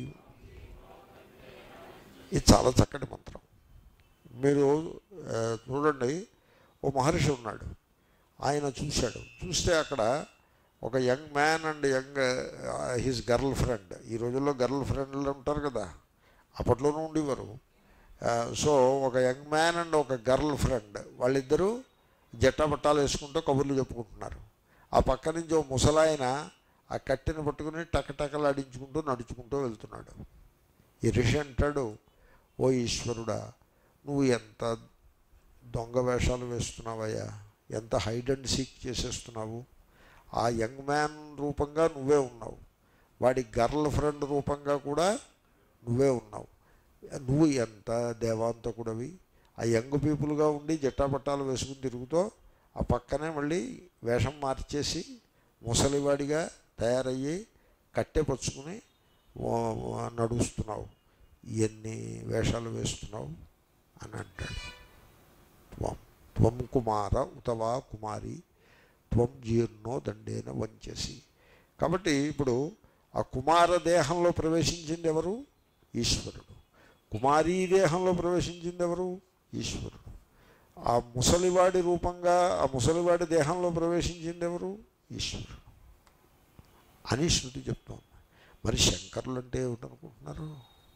ఇది చాలా చక్కటి మంత్రం మీరు ఆ, చూడండి ఓ మహర్షి ఉన్నాడు ఆయన చూశాడు చూస్తే అక్కడ ఒక young man and young his girlfriend ఈ రోజుల్లో గర్ల్ ఫ్రెండ్లు ఉంటారు కదా అప్పట్లోనూ ఉండేవారు ఆ, సో ఒక యంగ్ మ్యాన్ అండ్ ఒక గర్ల్ ఫ్రెండ్ వాళ్ళిద్దరూ జట్టాపట్టాలు వేసుకుంటూ కబుర్లు చెప్పుకుంటున్నారు ఆ పక్క నుంచి ఓ ముసలాయన ఆ కట్టెని పట్టుకుని టకటకలు ఆడించుకుంటూ నడుచుకుంటూ వెళ్తున్నాడు ఈ ఋషి అంటాడు ఓ ఈశ్వరుడా నువ్వు ఎంత దొంగ వేషాలు వేస్తున్నావయ్యా ఎంత హైడ్ అండ్ సీక్ చేసేస్తున్నావు ఆ యంగ్ మ్యాన్ రూపంగా నువ్వే ఉన్నావు వాడి గర్ల్ ఫ్రెండ్ రూపంగా కూడా నువ్వే ఉన్నావు నువ్వు ఎంత దేవాంతకుడవి ఆ యంగ్ పీపుల్గా ఉండి జట్టాపట్టాలు వేసుకుని తిరుగుతూ ఆ పక్కనే మళ్ళీ వేషం మార్చేసి ముసలివాడిగా తయారయ్యి కట్టె పరుచుకుని ఓ- ఓ నడుస్తున్నావు ఎన్ని వేషాలు వేస్తున్నావు అని అంటాడు త్వం త్వం కుమార ఉతవా కుమారి త్వం జీర్ణో దండేన వంచేసి కాబట్టి ఇప్పుడు ఆ కుమార దేహంలో ప్రవేశించింది ఎవరు ఈశ్వరుడు కుమారీ దేహంలో ప్రవేశించింది ఎవరు ఈశ్వరుడు ఆ ముసలివాడి రూపంగా ఆ ముసలివాడి దేహంలో ప్రవేశించింది ఎవరు ఈశ్వరుడు అని శృతి చెప్తోంది మరి శంకరులు అంటే ఏమిటనుకుంటున్నారు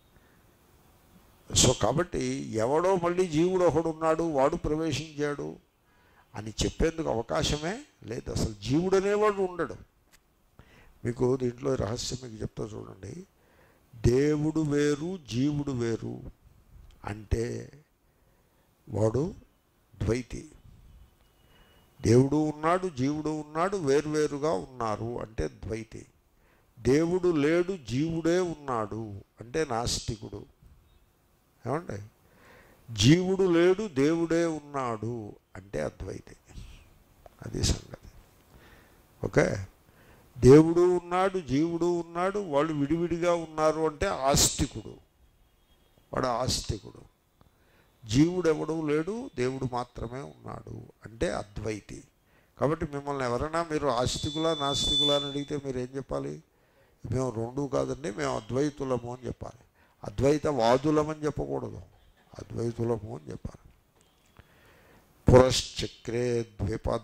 సో కాబట్టి ఎవడో మళ్ళీ జీవుడు ఒకడు ఉన్నాడు వాడు ప్రవేశించాడు అని చెప్పేందుకు అవకాశమే లేదు అసలు జీవుడు అనేవాడు ఉండడు మీకు దీంట్లో రహస్యం మీకు చెప్తా చూడండి దేవుడు వేరు జీవుడు వేరు అంటే వాడు ద్వైతి దేవుడు ఉన్నాడు జీవుడు ఉన్నాడు వేరువేరుగా ఉన్నారు అంటే ద్వైతి దేవుడు లేడు జీవుడే ఉన్నాడు అంటే నాస్తికుడు ఏమండి జీవుడు లేడు దేవుడే ఉన్నాడు అంటే అద్వైతి అది సంగతి ఓకే దేవుడు ఉన్నాడు జీవుడు ఉన్నాడు వాళ్ళు విడివిడిగా ఉన్నారు అంటే ఆస్తికుడు వాడు ఆస్తికుడు జీవుడు ఎవడు లేడు దేవుడు మాత్రమే ఉన్నాడు అంటే అద్వైతి కాబట్టి మిమ్మల్ని ఎవరైనా మీరు ఆస్తికులా నాస్తికులా అని అడిగితే మీరు ఏం చెప్పాలి మేము రెండు కాదండి మేము అద్వైతులము అని చెప్పాలి అద్వైత వాదులమని చెప్పకూడదు అద్వైతులము అని చెప్పాలి పురశ్చక్రే ద్విపద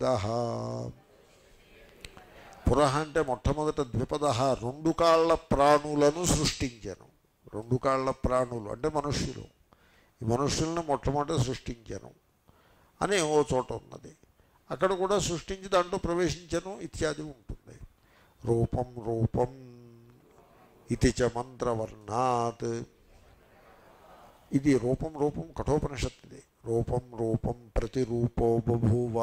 పురః అంటే మొట్టమొదట ద్విపద రెండు కాళ్ళ ప్రాణులను సృష్టించాను రెండు కాళ్ళ ప్రాణులు అంటే మనుష్యులు ఈ మనుష్యులను మొట్టమొదట సృష్టించాను అని ఓ చోట ఉన్నది అక్కడ కూడా సృష్టించి దాంట్లో ప్రవేశించను ఇత్యాది ఉంటుంది రూపం రూపం ఇది చ మంత్రవర్ణాత్ ఇది రూపం రూపం కఠోపనిషత్ ఇది రూపం రూపం ప్రతిరూపో బభూవ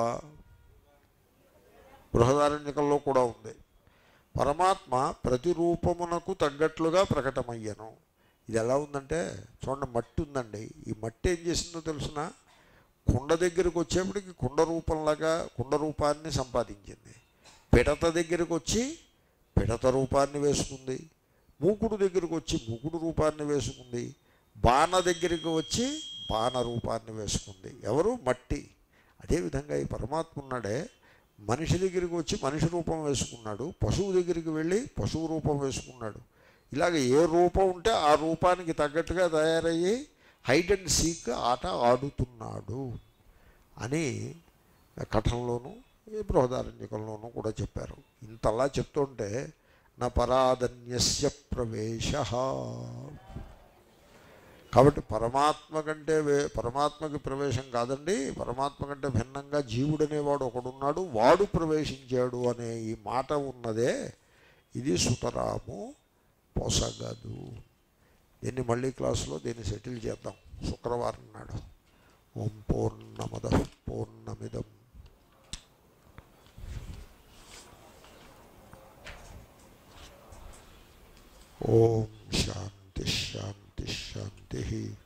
బృహదారణ్యకంలో కూడా ఉంది పరమాత్మ ప్రతిరూపమునకు తగ్గట్లుగా ప్రకటమయ్యను ఇది ఎలా ఉందంటే చూడండి మట్టి ఉందండి ఈ మట్టి ఏం చేసిందో తెలుసిన కుండ దగ్గరికి వచ్చేప్పటికి కుండ రూపంలాగా కుండ రూపాన్ని సంపాదించింది పిడత దగ్గరికి వచ్చి పిడత రూపాన్ని వేసుకుంది మూకుడు దగ్గరికి వచ్చి మూకుడు రూపాన్ని వేసుకుంది బాణ దగ్గరికి వచ్చి బాణ రూపాన్ని వేసుకుంది ఎవరు మట్టి అదేవిధంగా ఈ పరమాత్మ ఉన్నాడే మనిషి దగ్గరికి వచ్చి మనిషి రూపం వేసుకున్నాడు పశువు దగ్గరికి వెళ్ళి పశువు రూపం వేసుకున్నాడు ఇలాగ ఏ రూపం ఉంటే ఆ రూపానికి తగ్గట్టుగా తయారయ్యి హైడ్ అండ్ సీక్ ఆట ఆడుతున్నాడు అని కథంలోనూ ఈ బృహదారణ్యకంలోనూ కూడా చెప్పారు ఇంతలా చెప్తుంటే నా పరాధన్యస్య ప్రవేశ కాబట్టి పరమాత్మ కంటే వే పరమాత్మకి ప్రవేశం కాదండి పరమాత్మ కంటే భిన్నంగా జీవుడు అనేవాడు ఒకడున్నాడు వాడు ప్రవేశించాడు అనే ఈ మాట ఉన్నదే ఇది సుతరాము పొసగదు దీన్ని మళ్ళీ క్లాసులో దీన్ని సెటిల్ చేద్దాం శుక్రవారం నాడు ఓం పూర్ణమద పూర్ణమిదం ఓం శాంతి శాంతి శాంతి